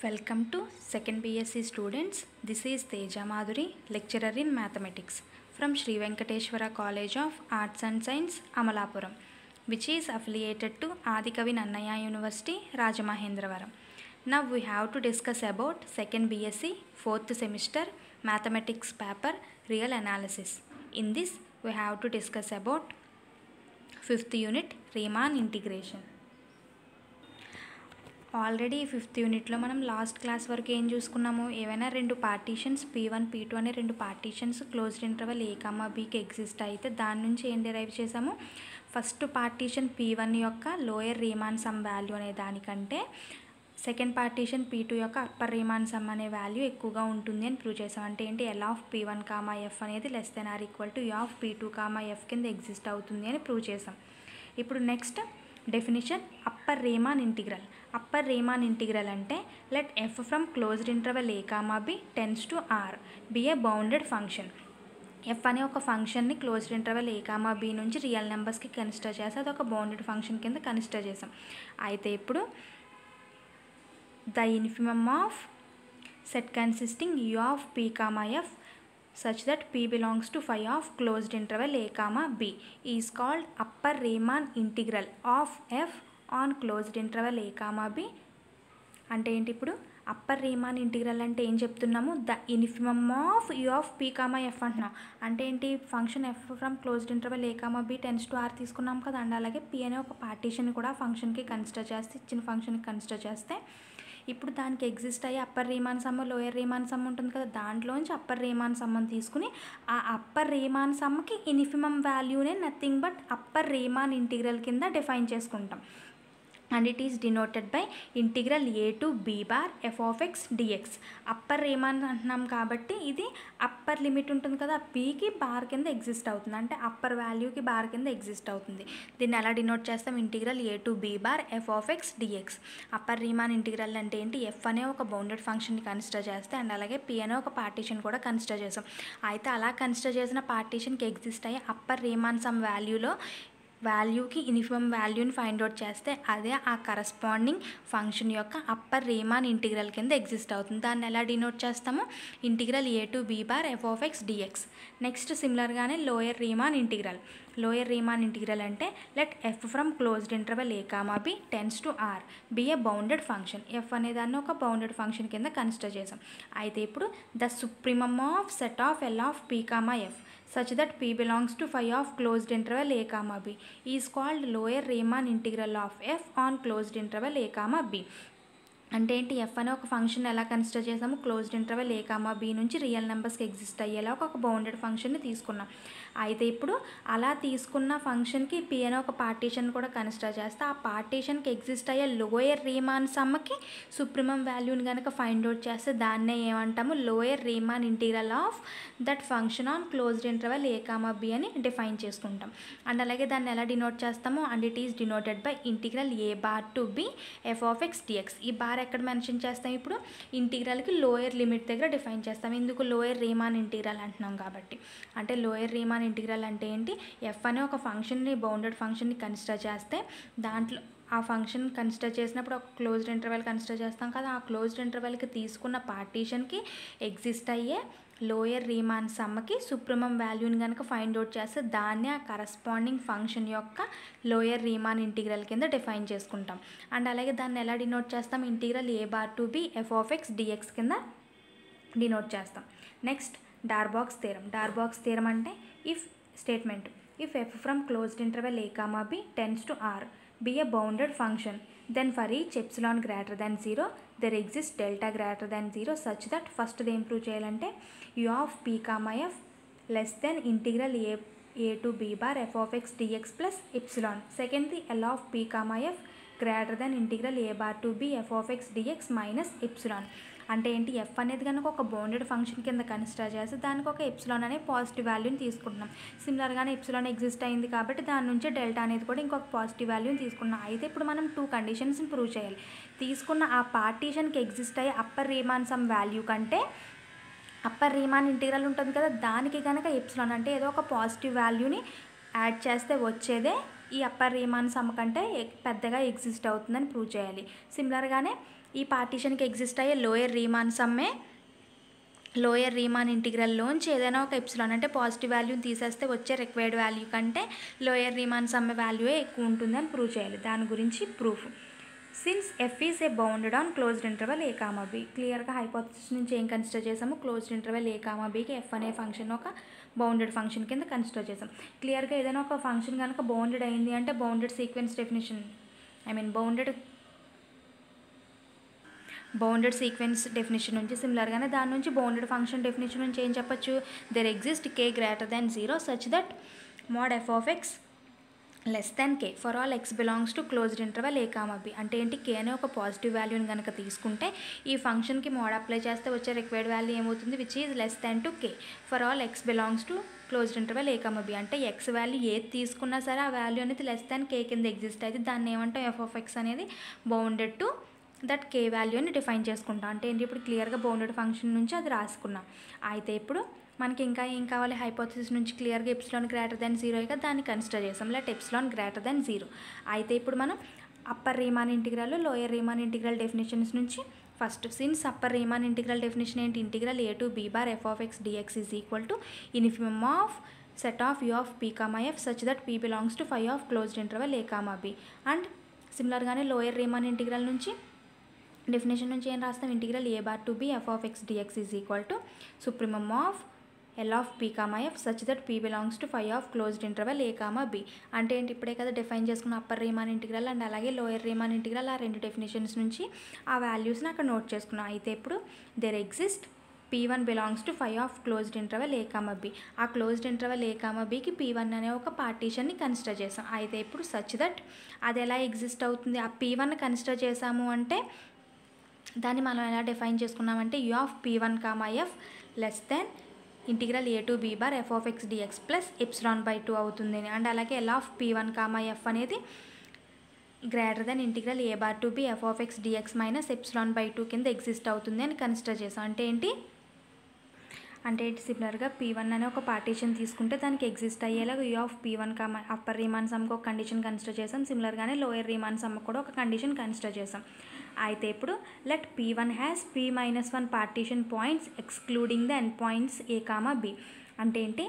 Welcome to second BSc students. This is Teja Madhuri, lecturer in mathematics from Sri Venkateshwara College of Arts and Science, Amalapuram, which is affiliated to Adikavi Nannaya University, Rajamahendravaram. Now we have to discuss about second BSc fourth semester mathematics paper real analysis. In this we have to discuss about fifth unit Riemann integration. Already fifth యూనిట్లో మనం last class వరకు ఏం చూసుకున్నాము ఏవైనా రెండు partitions p one p two అనే రెండు partitions closed interval a comma బీకి ఎగ్జిస్ట్ అయితే దాని నుంచి ఏం డిరైవ్ చేసాము ఫస్ట్ పార్టీషన్ పీ వన్ యొక్క లోయర్ రీమాన్ సమ్ వాల్యూ అనే దానికంటే సెకండ్ పార్టీషన్ పీ టూ యొక్క అప్పర్ రీమాన్ సమ్ అనే వాల్యూ ఎక్కువగా ఉంటుంది అని ప్రూవ్ చేసాం అంటే ఏంటి L of P one comma f అనేది less than or equal to you of P two comma F కింద ఎగ్జిస్ట్ అవుతుంది అని ప్రూవ్ చేసాం ఇప్పుడు next definition upper Riemann integral upper Riemann integral అంటే let F from closed interval A comma B tends to R b a bounded function f అనే ఒక ఫంక్షన్ని closed interval ఏ comma B నుంచి రియల్ నెంబర్స్కి కన్సిడర్ చేసి అది ఒక బౌండెడ్ ఫంక్షన్ కింద కన్సిడర్ చేసాం అయితే ఇప్పుడు the infimum of set consisting u of P comma f such that p belongs to phi of closed interval a comma b is called upper Riemann integral of f on closed interval a comma b అంటే ఏంటి ఇప్పుడు upper Riemann integral అంటే ఏం చెప్తున్నాము the infimum of you of P comma f అంటున్నాం అంటే ఏంటి function f from closed interval A comma B tends to R తీసుకున్నాం కదా అండ్ అలాగే పీ అనే ఒక పార్టీషన్ కూడా ఫంక్షన్కి కన్సిడర్ చేస్తే ఇచ్చిన ఫంక్షన్కి కన్సిడర్ చేస్తే ఇప్పుడు దానికి ఎగ్జిస్ట్ అయ్యే upper Riemann sum lower Riemann sum ఉంటుంది కదా దాంట్లోంచి అప్పర్ రీమాన్ సమ్మని తీసుకుని ఆ అప్పర్ రీమాన్ సమ్కి ఇన్ఫిమమ్ వాల్యూనే nothing but upper Riemann integral కింద డిఫైన్ చేసుకుంటాం and it is denoted by integral A to be bar F of X dx upper Riemann అంటున్నాం కాబట్టి ఇది అప్పర్ లిమిట్ ఉంటుంది కదా పీకి బార్ కింద ఎగ్జిస్ట్ అవుతుంది అంటే అప్పర్ వాల్యూకి బార్ కింద ఎగ్జిస్ట్ అవుతుంది దీన్ని ఎలా డినోట్ చేస్తాం integral A to be bar F of X dx upper Riemann integral అంటే ఏంటి ఎఫ్ అనే ఒక బౌండెడ్ ఫంక్షన్ని కన్సిడర్ చేస్తే అండ్ అలాగే పీ అనే ఒక పార్టీషన్ కూడా కన్సిడర్ చేసాం అయితే అలా కన్సిడర్ చేసిన పార్టీషన్కి ఎగ్జిస్ట్ అయ్యే అప్పర్ రీమాన్ సమ్ వాల్యూలో వాల్యూకి యూనిఫామ్ వాల్యూని ఫైండ్ అవుట్ చేస్తే అదే ఆ కరస్పాండింగ్ ఫంక్షన్ యొక్క అప్పర్ రీమాన్ ఇంటిగ్రల్ కింద ఎగ్జిస్ట్ అవుతుంది దాన్ని ఎలా డినోట్ చేస్తాము integral A to be bar F of X dx next సిమిలర్గానే lower Riemann integral lower Riemann integral అంటే let F from closed interval A comma B tends to R b a bounded function f అనే దాన్ని ఒక bounded function కింద consider చేసాం అయితే ఇప్పుడు the supremum of set of L of P comma f such that p belongs to phi of closed interval a comma b is called lower Riemann integral of f on closed interval a comma b అంటే ఏంటి ఎఫ్ అనే ఒక function ఎలా consider చేసాము closed interval ఏ comma B నుంచి real నెంబర్స్కి ఎగ్జిస్ట్ అయ్యేలా ఒక బౌండెడ్ ఫంక్షన్ని తీసుకున్నాం అయితే ఇప్పుడు అలా తీసుకున్న ఫంక్షన్కి పి అనే ఒక పార్టీషన్ కూడా కన్సిడర్ చేస్తే ఆ పార్టీషన్కి ఎగ్జిస్ట్ అయ్యే లోయర్ రీమాన్ సమ్మకి సుప్రీమం వాల్యూని కనుక ఫైండ్ అవుట్ చేస్తే దాన్నే ఏమంటాము lower Riemann integral of that function on closed interval A comma B అని డిఫైన్ చేసుకుంటాం అండ్ అలాగే దాన్ని ఎలా డినోట్ చేస్తాము and it is denoted by integral A bar to B F of X dx ఈ బార్ ఎక్కడ మెన్షన్ చేస్తాం ఇప్పుడు ఇంటిగ్రల్కి లోయర్ లిమిట్ దగ్గర డిఫైన్ చేస్తాం ఎందుకు లోయర్ రీమాన్ ఇంటిగ్రల్ అంటున్నాం కాబట్టి అంటే లోయర్ రీమాన్ ఇంటిగ్రల్ అంటే ఏంటి ఎఫ్ అనే ఒక ఫంక్షన్ని బౌండెడ్ ఫంక్షన్ని కన్సిడర్ చేస్తే దాంట్లో ఆ ఫంక్షన్ కన్సిడర్ చేసినప్పుడు ఒక క్లోజ్డ్ ఇంటర్వెల్ కన్సిడర్ చేస్తాం కదా ఆ క్లోజ్డ్ ఇంటర్వెల్కి తీసుకున్న పార్టీషన్కి ఎగ్జిస్ట్ అయ్యే లోయర్ రీమాన్ సమ్మకి సుప్రీమం వాల్యూని కనుక ఫైండ్ అవుట్ చేస్తే దాన్ని ఆ కరస్పాండింగ్ ఫంక్షన్ యొక్క లోయర్ రీమాన్ ఇంటిగ్రల్ కింద డిఫైన్ చేసుకుంటాం అండ్ అలాగే దాన్ని ఎలా డినోట్ చేస్తాం integral A bar to B F of X dx కింద డినోట్ చేస్తాం next Darboux theorem Darboux theorem అంటే if statement if F from closed interval A comma B tends to R b a bounded function then for each epsilon greater than zero there exist delta greater than zero such that ఫస్ట్ది ఏం prove చేయాలంటే u of P comma F less than integral a a to be bar F of X dx plus epsilon సెకండ్ది l of P comma f greater than integral A bar to B F of X dx minus epsilon అంటే ఏంటి F అనేది కనుక ఒక bounded function కింద consider చేస్తే దానికి ఒక ఎప్సిలాన్ అనే పాజిటివ్ వాల్యూని తీసుకుంటున్నాం సిమిలర్గానే ఎప్సిలాన్ ఎగ్జిస్ట్ అయింది కాబట్టి దాని నుంచి డెల్టా అనేది కూడా ఇంకొక పాజిటివ్ వాల్యూని తీసుకున్నాం అయితే ఇప్పుడు మనం టూ కండిషన్స్ని ప్రూవ్ చేయాలి తీసుకున్న ఆ పార్టీషన్కి ఎగ్జిస్ట్ అయ్యే అప్పర్ రీమాన్ సమ్ వాల్యూ కంటే అప్పర్ రీమాన్ ఇంటీరియల్ ఉంటుంది కదా దానికి కనుక ఎప్సిలాన్ అంటే ఏదో ఒక పాజిటివ్ వాల్యూని యాడ్ చేస్తే వచ్చేదే ఈ అప్పర్ రీమాన్ సమ్ కంటే ఎ- పెద్దగా ఎగ్జిస్ట్ అవుతుందని ప్రూవ్ చేయాలి సిమిలర్గానే ఈ పార్టీషన్కి ఎగ్జిస్ట్ అయ్యే లోయర్ రీమాన్ సమ్మే లోయర్ రీమాన్ ఇంటిగ్రల్లోంచి ఏదైనా ఒక ఎప్సిలాన్ అంటే పాజిటివ్ వాల్యూని తీసేస్తే వచ్చే రిక్వైర్డ్ వాల్యూ కంటే లోయర్ రీమాన్ సమ్మె వాల్యూయే ఎక్కువ ఉంటుందని ప్రూవ్ చేయాలి దాని గురించి proof since f is a bounded on closed interval A comma b క్లియర్గా హైపోథసిస్ నుంచి ఏం కన్సిడర్ చేసాము క్లోజ్డ్ ఇంటర్వెల్ ఏ కామా బికి ఎఫ్ అనే ఫంక్షన్ ఒక బౌండెడ్ ఫంక్షన్ కింద కన్సిడర్ చేసాం క్లియర్గా ఏదైనా ఒక ఫంక్షన్ కనుక బౌండెడ్ అయింది అంటే bounded sequence definition I mean bounded bounded sequence definition నుంచి సిమిలర్గానే దాని నుంచి బౌండెడ్ ఫంక్షన్ డెఫినేషన్ నుంచి ఏం చెప్పొచ్చు there exist k greater than zero such that mod f of x less than k for all X belongs to closed interval A comma B అంటే ఏంటి కే అనే ఒక పాజిటివ్ వాల్యూని కనుక తీసుకుంటే ఈ ఫంక్షన్కి మోడ్ అప్లై చేస్తే వచ్చే రిక్వైర్డ్ వాల్యూ ఏమవుతుంది which is less than to K for all X belongs to closed interval A comma B అంటే ఎక్స్ వాల్యూ ఏది తీసుకున్నా సరే ఆ వాల్యూ అనేది లెస్ దాన్ కే కింద ఎగ్జిస్ట్ అయితే దాన్ని ఏమంటాం ఎఫ్ ఆఫ్ ఎక్స్ అనేది bounded to that k value అని డిఫైన్ చేసుకుంటాం అంటే ఏంటి ఇప్పుడు క్లియర్గా బౌండెడ్ ఫంక్షన్ నుంచి అది రాసుకున్నాం అయితే ఇప్పుడు మనకి ఇంకా ఏం కావాలి హైపోథసిస్ నుంచి క్లియర్గా ఎప్సిలాన్ గ్రేటర్ దాన్ జీరో ఇక దాన్ని కన్సిడర్ చేసాం let epsilon greater than zero అయితే ఇప్పుడు మనం upper Riemann integral lower Riemann integral definitions నుంచి first since upper Riemann integral definition ఏంటి integral A to be bar F of X dx is equal to infimum of set of you of P comma F such that P belongs to five of closed interval A comma B and సిమిలర్గానే lower Riemann integral నుంచి definition నుంచి ఏం రాస్తాం integral A bar to B F of X dx is equal to supremum of L of P comma F such that P belongs to five of closed interval A comma B అంటే ఏంటి ఇప్పుడే కదా define చేసుకున్న upper Riemann integral and అలాగే lower Riemann integral ఆ రెండు definitions నుంచి ఆ వాల్యూస్ని అక్కడ నోట్ చేసుకున్నాం అయితే ఇప్పుడు there exist P one belongs to five of closed interval A comma b ఆ క్లోజ్డ్ ఇంటర్వెల్ ఏ కామా బికి పీ వన్ అనే ఒక పార్టీషన్ని కన్సిడర్ చేసాం అయితే ఇప్పుడు సచ్ దట్ అది ఎలా ఎగ్జిస్ట్ అవుతుంది ఆ పీ వన్ కన్సిడర్ చేసాము అంటే దాన్ని మనం ఎలా డిఫైన్ చేసుకున్నామంటే U of P one comma F less than integral A to be bar F of X dx plus epsilon by two అవుతుంది అండ్ అలాగే L of P one comma f అనేది greater than integral A bar to B F of X dx minus epsilon by two కింద exist అవుతుంది అని consider చేసాం అంటే ఏంటి అంటే ఏంటి సిమిలర్గా పీ వన్ అనే ఒక పార్టీషన్ తీసుకుంటే దానికి ఎగ్జిస్ట్ అయ్యేలాగా U of P one comma upper Riemann సమ్కి ఒక కండిషన్ కన్సిడర్ చేసాం సిమిలర్గానే లోయర్ రీమాన్ సమ్ కూడా ఒక కండిషన్ కన్సిడర్ చేసాం అయితే ఇప్పుడు let P one has P minus one partition points excluding the end points a comma B అంటే ఏంటి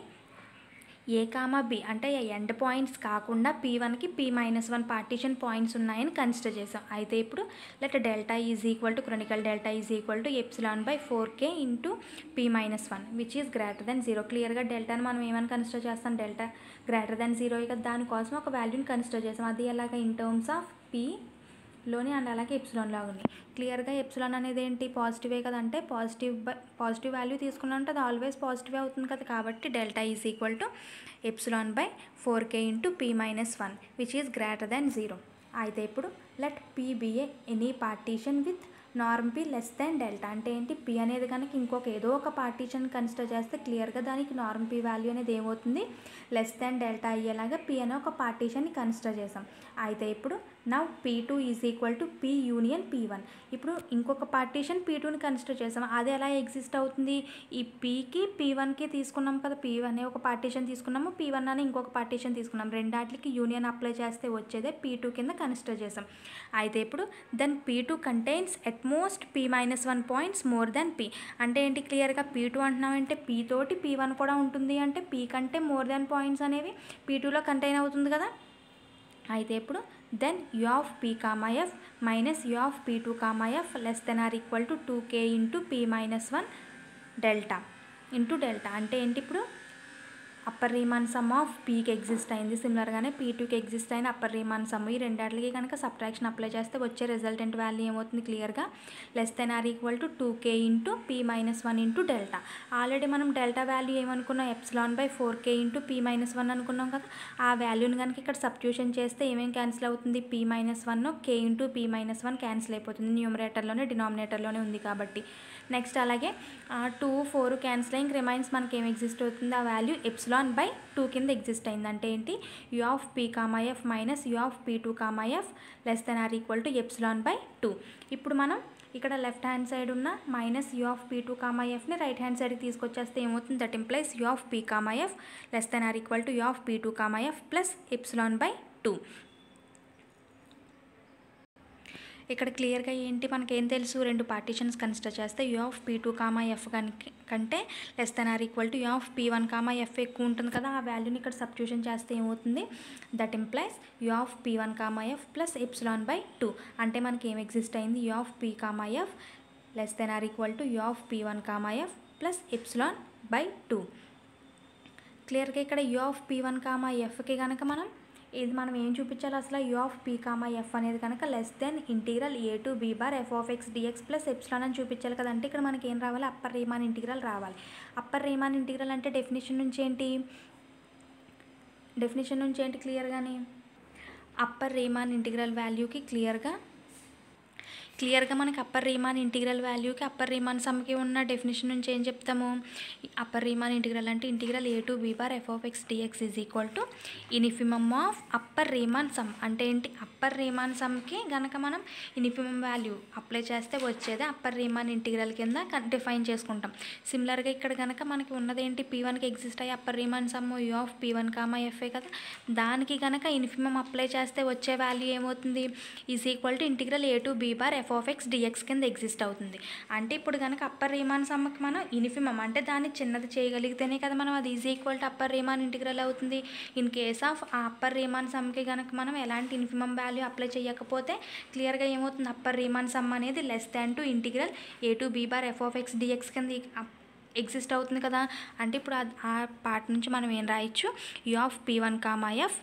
ఏ కామా బి అంటే ఎండ్ పాయింట్స్ కాకుండా పీ వన్కి P minus one partition points ఉన్నాయని కన్సిడర్ చేసాం అయితే ఇప్పుడు let delta is equal to క్రొనికల్ delta is equal to epsilon by four k into P minus one which is greater than zero క్లియర్గా డెల్టాని మనం ఏమని కన్సిడర్ చేస్తాం డెల్టా గ్రేటర్ దెన్ జీరో ఇక దానికోసం ఒక వాల్యూని కన్సిడర్ చేసాం అది ఎలాగ ఇన్ టర్మ్స్ ఆఫ్ పీ లోని అండ్ అలాగే ఎప్సిలాన్ లాగా ఉన్నాయి క్లియర్గా ఎప్సిలాన్ అనేది ఏంటి పాజిటివే కదా అంటే పాజిటివ్ పాజిటివ్ వాల్యూ తీసుకున్నామంటే అది ఆల్వేస్ పాజిటివే అవుతుంది కదా కాబట్టి delta is equal to epsilon by four k into P minus one which is greater than zero అయితే ఇప్పుడు let P be a any partition with norm P less than delta అంటే ఏంటి P అనేది కనుక ఇంకొక ఏదో ఒక పార్టీషన్ కన్సిడర్ చేస్తే క్లియర్గా దానికి నార్మ్ పి వాల్యూ అనేది ఏమవుతుంది లెస్ దాన్ డెల్టా అయ్యేలాగా పి అనే ఒక పార్టీషన్ని కన్సిడర్ చేసాం అయితే ఇప్పుడు now P two is equal to P union P one ఇప్పుడు ఇంకొక పార్టీషన్ పీ టూని కన్సిడర్ చేసాం అది ఎలా ఎగ్జిస్ట్ అవుతుంది ఈ పీకి పీ వన్కి తీసుకున్నాం కదా పీ అనే ఒక పార్టీషన్ తీసుకున్నాము పీ వన్ అని ఇంకొక పార్టీషన్ తీసుకున్నాం రెండాటికి యూనియన్ అప్లై చేస్తే వచ్చేదే పీ టూ కింద కన్సిడర్ చేసాం అయితే ఇప్పుడు then P two contains at most P minus one points more than P అంటే ఏంటి క్లియర్గా పీ టూ అంటున్నామంటే పీ తోటి పీ వన్ కూడా ఉంటుంది అంటే పీ కంటే మోర్ దెన్ పాయింట్స్ అనేవి పీ టూలో కంటైన్ అవుతుంది కదా అయితే ఇప్పుడు then U of P comma f minus U of P two comma F less than or equal to two k into P minus one delta into delta అంటే ఏంటి ఇప్పుడు upper Riemann sum of పీకి exist అయింది సిమిలర్గానే P టూకి exist అయిన upper Riemann sum ఈ రెండాటికి కనుక సబ్ట్రాక్షన్ అప్లై చేస్తే వచ్చే రిజల్టెంట్ వాల్యూ ఏమవుతుంది క్లియర్గా less than or equal to two k into P minus one into delta already మనం డెల్టా వాల్యూ ఏమనుకున్నాం epsilon by four k into P minus one అనుకున్నాం కదా ఆ వాల్యూని కనుక ఇక్కడ సబ్స్టిట్యూషన్ చేస్తే ఏమేం క్యాన్సిల్ అవుతుంది P minus one k into P minus one cancel అయిపోతుంది న్యూమరేటర్లోనే డినామినేటర్లోనే ఉంది కాబట్టి నెక్స్ట్ అలాగే టూ ఫోర్ క్యాన్సిల్ అయ్యి రిమైన్స్ మనకి ఏం ఎగ్జిస్ట్ అవుతుంది ఆ వాల్యూ ఎప్సిలాన్ బై టూ కింద ఎగ్జిస్ట్ అయింది అంటే ఏంటి U of P comma f minus U of P two comma F less than or equal to epsilon by two ఇప్పుడు మనం ఇక్కడ లెఫ్ట్ హ్యాండ్ సైడ్ ఉన్న minus U of P two comma ఎఫ్ని right hand సైడ్కి తీసుకొచ్చేస్తే ఏమవుతుంది that implies U of P comma F less than or equal to you of P two comma f plus epsilon by two ఇక్కడ క్లియర్గా ఏంటి మనకేం తెలుసు రెండు పార్టీషన్స్ కన్సిడర్ చేస్తే U of P two comma f కంటే less than or equal to you of P one comma f ఎక్కువ ఉంటుంది కదా ఆ వాల్యూని ఇక్కడ సబ్స్టిట్యూషన్ చేస్తే ఏమవుతుంది that implies U of P one comma f plus epsilon by two అంటే మనకి ఏం ఎగ్జిస్ట్ అయింది U of P comma F less than or equal to you of P one comma f plus epsilon by two క్లియర్గా ఇక్కడ U of P one comma ఎఫ్కి కనుక మనం ఇది మనం ఏం చూపించాలి అసలు U of P comma f అనేది కనుక less than integral A to be bar F of X dx plus epsilon అని చూపించాలి కదంటే ఇక్కడ మనకి ఏం రావాలి అప్పర్ రీమాన్ ఇంటిగ్రల్ రావాలి అప్పర్ రీమాన్ ఇంటిగ్రల్ అంటే డెఫినేషన్ నుంచి ఏంటి డెఫినేషన్ నుంచి ఏంటి క్లియర్గానే అప్పర్ రీమాన్ ఇంటిగ్రల్ వాల్యూకి క్లియర్గా క్లియర్గా మనకి అప్పర్ రీమాన్ ఇంటిగ్రల్ వాల్యూకి అప్పర్ రీమాన్ సమ్కి ఉన్న డెఫినేషన్ నుంచి ఏం చెప్తాము అప్పర్ రీమాన్ ఇంటిగ్రల్ అంటే integral A to be bar F of X dx is equal to infimum of upper Riemann sum అంటే ఏంటి అప్పర్ రీమాన్ సమ్కి గనక మనం ఇనిఫిమమ్ వాల్యూ అప్లై చేస్తే వచ్చేది అప్పర్ రీమాన్ ఇంటిగ్రల్ కింద డిఫైన్ చేసుకుంటాం సిమిలర్గా ఇక్కడ కనుక మనకి ఉన్నది ఏంటి పీ వన్కి ఎగ్జిస్ట్ అయ్యి upper Riemann sum U of P one comma ఎఫ్ఏ కదా దానికి కనుక ఇన్ఫిమమ్ అప్లై చేస్తే వచ్చే వాల్యూ ఏమవుతుంది is equal to integral A to be bar F of X dx కింద ఎగ్జిస్ట్ అవుతుంది అంటే ఇప్పుడు కనుక అప్పర్ రీమాన్ సమ్మకి మనం ఇన్ఫిమమ్ అంటే దాన్ని చిన్నది చేయగలిగితేనే కదా మనం అది is equal to upper Riemann integral అవుతుంది ఇన్ కేస్ ఆఫ్ ఆ అప్పర్ రీమాన్ సమ్కి కనుక మనం ఎలాంటి ఇన్ఫిమమ్ వాల్యూ అప్లై చేయకపోతే క్లియర్గా ఏమవుతుంది అప్పర్ రీమాన్ సమ్ అనేది less than to integral A to be bar F of X dx కింద ఎగ్జిస్ట్ అవుతుంది కదా అంటే ఇప్పుడు ఆ- ఆ పార్ట్ నుంచి మనం ఏం రాయొచ్చు U of P one comma f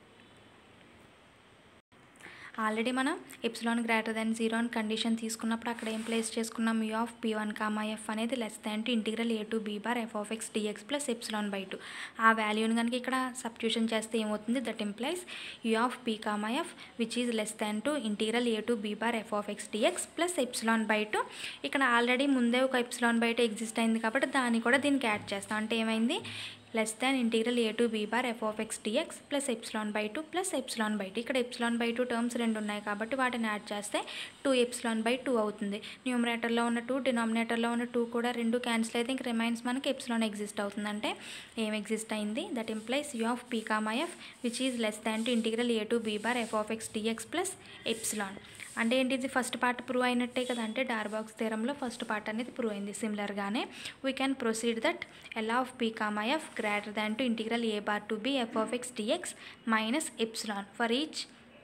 already మనం ఎప్సిలాన్ గ్రేటర్ దెన్ జీరో అని కండిషన్ తీసుకున్నప్పుడు అక్కడ ఏం ప్లేస్ చేసుకున్నాం U of P one comma f అనేది less than to integral A to be bar F of X dx plus epsilon by two ఆ వాల్యూని కనుక ఇక్కడ సబ్స్టిట్యూషన్ చేస్తే ఏమవుతుంది that implies U of P comma f which is less than to integral A to be bar F of X dx plus epsilon by two ఇక్కడ already ముందే ఒక epsilon by two exist అయింది కాబట్టి దాన్ని కూడా దీనికి యాడ్ చేస్తాం అంటే ఏమైంది less than integral A to be bar F of X dx plus epsilon by two plus epsilon by two ఇక్కడ ఎప్సిలాన్ బై టూ టర్మ్స్ రెండు ఉన్నాయి కాబట్టి వాటిని యాడ్ చేస్తే టూ ఎప్సిలాన్ బై టూ అవుతుంది న్యూమరేటర్లో ఉన్న టూ డినామినేటర్లో ఉన్న టూ కూడా రెండు క్యాన్సిల్ అయితే ఇంక రిమైన్స్ మనకి ఎప్సిలాన్ ఎగ్జిస్ట్ అవుతుంది అంటే ఏం ఎగ్జిస్ట్ అయింది that implies U of P comma f which is less than to integral A to be bar F of X dx plus epsilon అంటే ఏంటి ఇది ఫస్ట్ పార్ట్ ప్రూవ్ అయినట్టే కదా అంటే డార్బాక్స్ థీరంలో ఫస్ట్ పార్ట్ అనేది ప్రూవ్ అయింది సిమిలర్గానే we can proceed that L of P comma f greater than to integral A bar to B F of X dx minus epsilon for each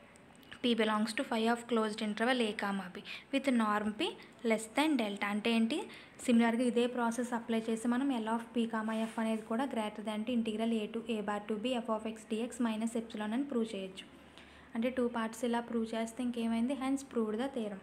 P belongs to five of closed interval A comma b with norm P less than delta అంటే ఏంటి సిమిలర్గా ఇదే process apply చేసి మనం L of P comma f అనేది కూడా greater than to integral A to a bar to B F of X dx minus epsilon అని prove చేయొచ్చు అంటే టూ పార్ట్స్ ఇలా ప్రూవ్ చేస్తే ఇంకేమైంది హెన్స్ ప్రూవ్డ్ ద థీరం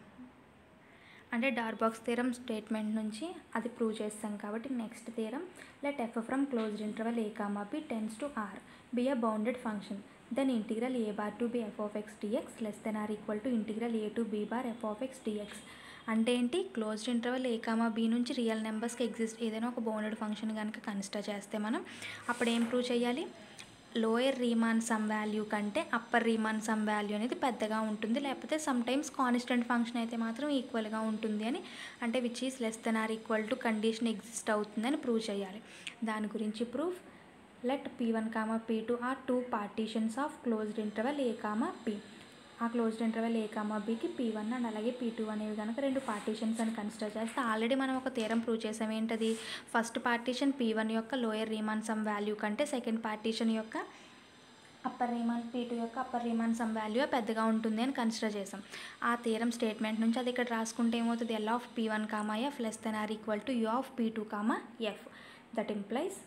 అంటే డార్బాక్స్ థీరం స్టేట్మెంట్ నుంచి అది ప్రూవ్ చేస్తాం కాబట్టి next theorem let F from closed interval A comma B tends to R be a bounded function then integral A bar to B F of X dx less than or equal to integral A to B bar F of X dx అంటే ఏంటి closed interval ఏ comma B నుంచి real నెంబర్స్కి exist ఏదైనా ఒక bounded function కనుక consider చేస్తే మనం అప్పుడు ఏం ప్రూవ్ చేయాలి లోయర్ రీమాన్ సమ్ వాల్యూ కంటే అప్పర్ రీమాన్ సమ్ వాల్యూ అనేది పెద్దగా ఉంటుంది లేకపోతే సమ్ టైమ్స్ కాన్స్టెంట్ ఫంక్షన్ అయితే మాత్రం ఈక్వల్గా ఉంటుంది అని అంటే which is less than or equal to condition exist అవుతుందని ప్రూవ్ చేయాలి దాని గురించి proof let P one comma P two are two partitions of closed interval A comma P ఆ క్లోజ్డ్ ఇంటర్వల్ ఏ కామా బీకి పీ వన్ అండ్ అలాగే P two అనేవి కనుక రెండు పార్టీషన్స్ అని కన్సిడర్ చేస్తే ఆల్రెడీ మనం ఒక తీరం ప్రూవ్ చేసాం ఏంటది ఫస్ట్ పార్టీషన్ పీ వన్ యొక్క లోయర్ రీమాన్ సమ్ వాల్యూ కంటే సెకండ్ పార్టీషన్ యొక్క అప్పర్ రీమాన్ పీ టూ యొక్క అప్పర్ రీమాన్ సమ్ వాల్యూ పెద్దగా ఉంటుంది అని కన్సిడర్ చేసాం ఆ తీరం స్టేట్మెంట్ నుంచి అది ఇక్కడ రాసుకుంటే ఏమవుతుంది L of P one comma F less than or equal to you of P two comma F that implies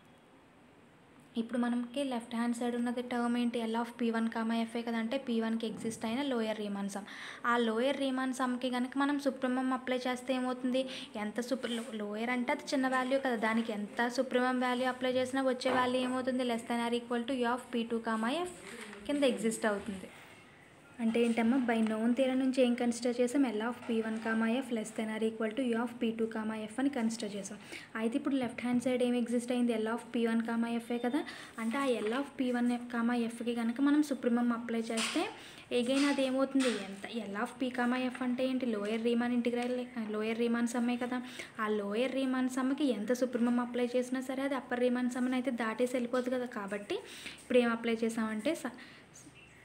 ఇప్పుడు మనకి లెఫ్ట్ హ్యాండ్ సైడ్ ఉన్నది టర్మ్ ఏంటి L of P one comma ఎఫ్ఏ కదంటే పీ వన్కి ఎగ్జిస్ట్ అయిన లోయర్ రీమాన్ సమ్ ఆ lower Riemann సమ్కి కనుక మనం సుప్రీమం అప్లై చేస్తే ఏమవుతుంది ఎంత సుప్రీ లోయర్ అంటే అది చిన్న వాల్యూ కదా దానికి ఎంత సుప్రీమం వాల్యూ అప్లై చేసినా వచ్చే వాల్యూ ఏమవుతుంది less than or equal to you of P two comma F కింద ఎగ్జిస్ట్ అవుతుంది అంటే ఏంటమ్మా బై నోన్ తీరం నుంచి ఏం కన్సిడర్ చేసాం L of P one comma F less than or equal to you of P two comma F అని consider చేసాం అయితే ఇప్పుడు లెఫ్ట్ హ్యాండ్ సైడ్ ఏం ఎగ్జిస్ట్ అయింది L of P one comma ఎఫ్ఏ కదా అంటే ఆ L of P one comma ఎఫ్కి కనుక మనం సుప్రీమం అప్లై చేస్తే ఎగైన్ అది ఏమవుతుంది ఎంత L of P comma F అంటే ఏంటి lower Riemann integral lower Riemann సమ్మే కదా ఆ లోయర్ రీమాన్ సమ్కి ఎంత సుప్రీమం అప్లై చేసినా సరే అది అప్పర్ రీమాన్ సమ్మని అయితే దాటేసి వెళ్ళిపోతుంది కదా కాబట్టి ఇప్పుడు ఏం అప్లై చేసామంటే స-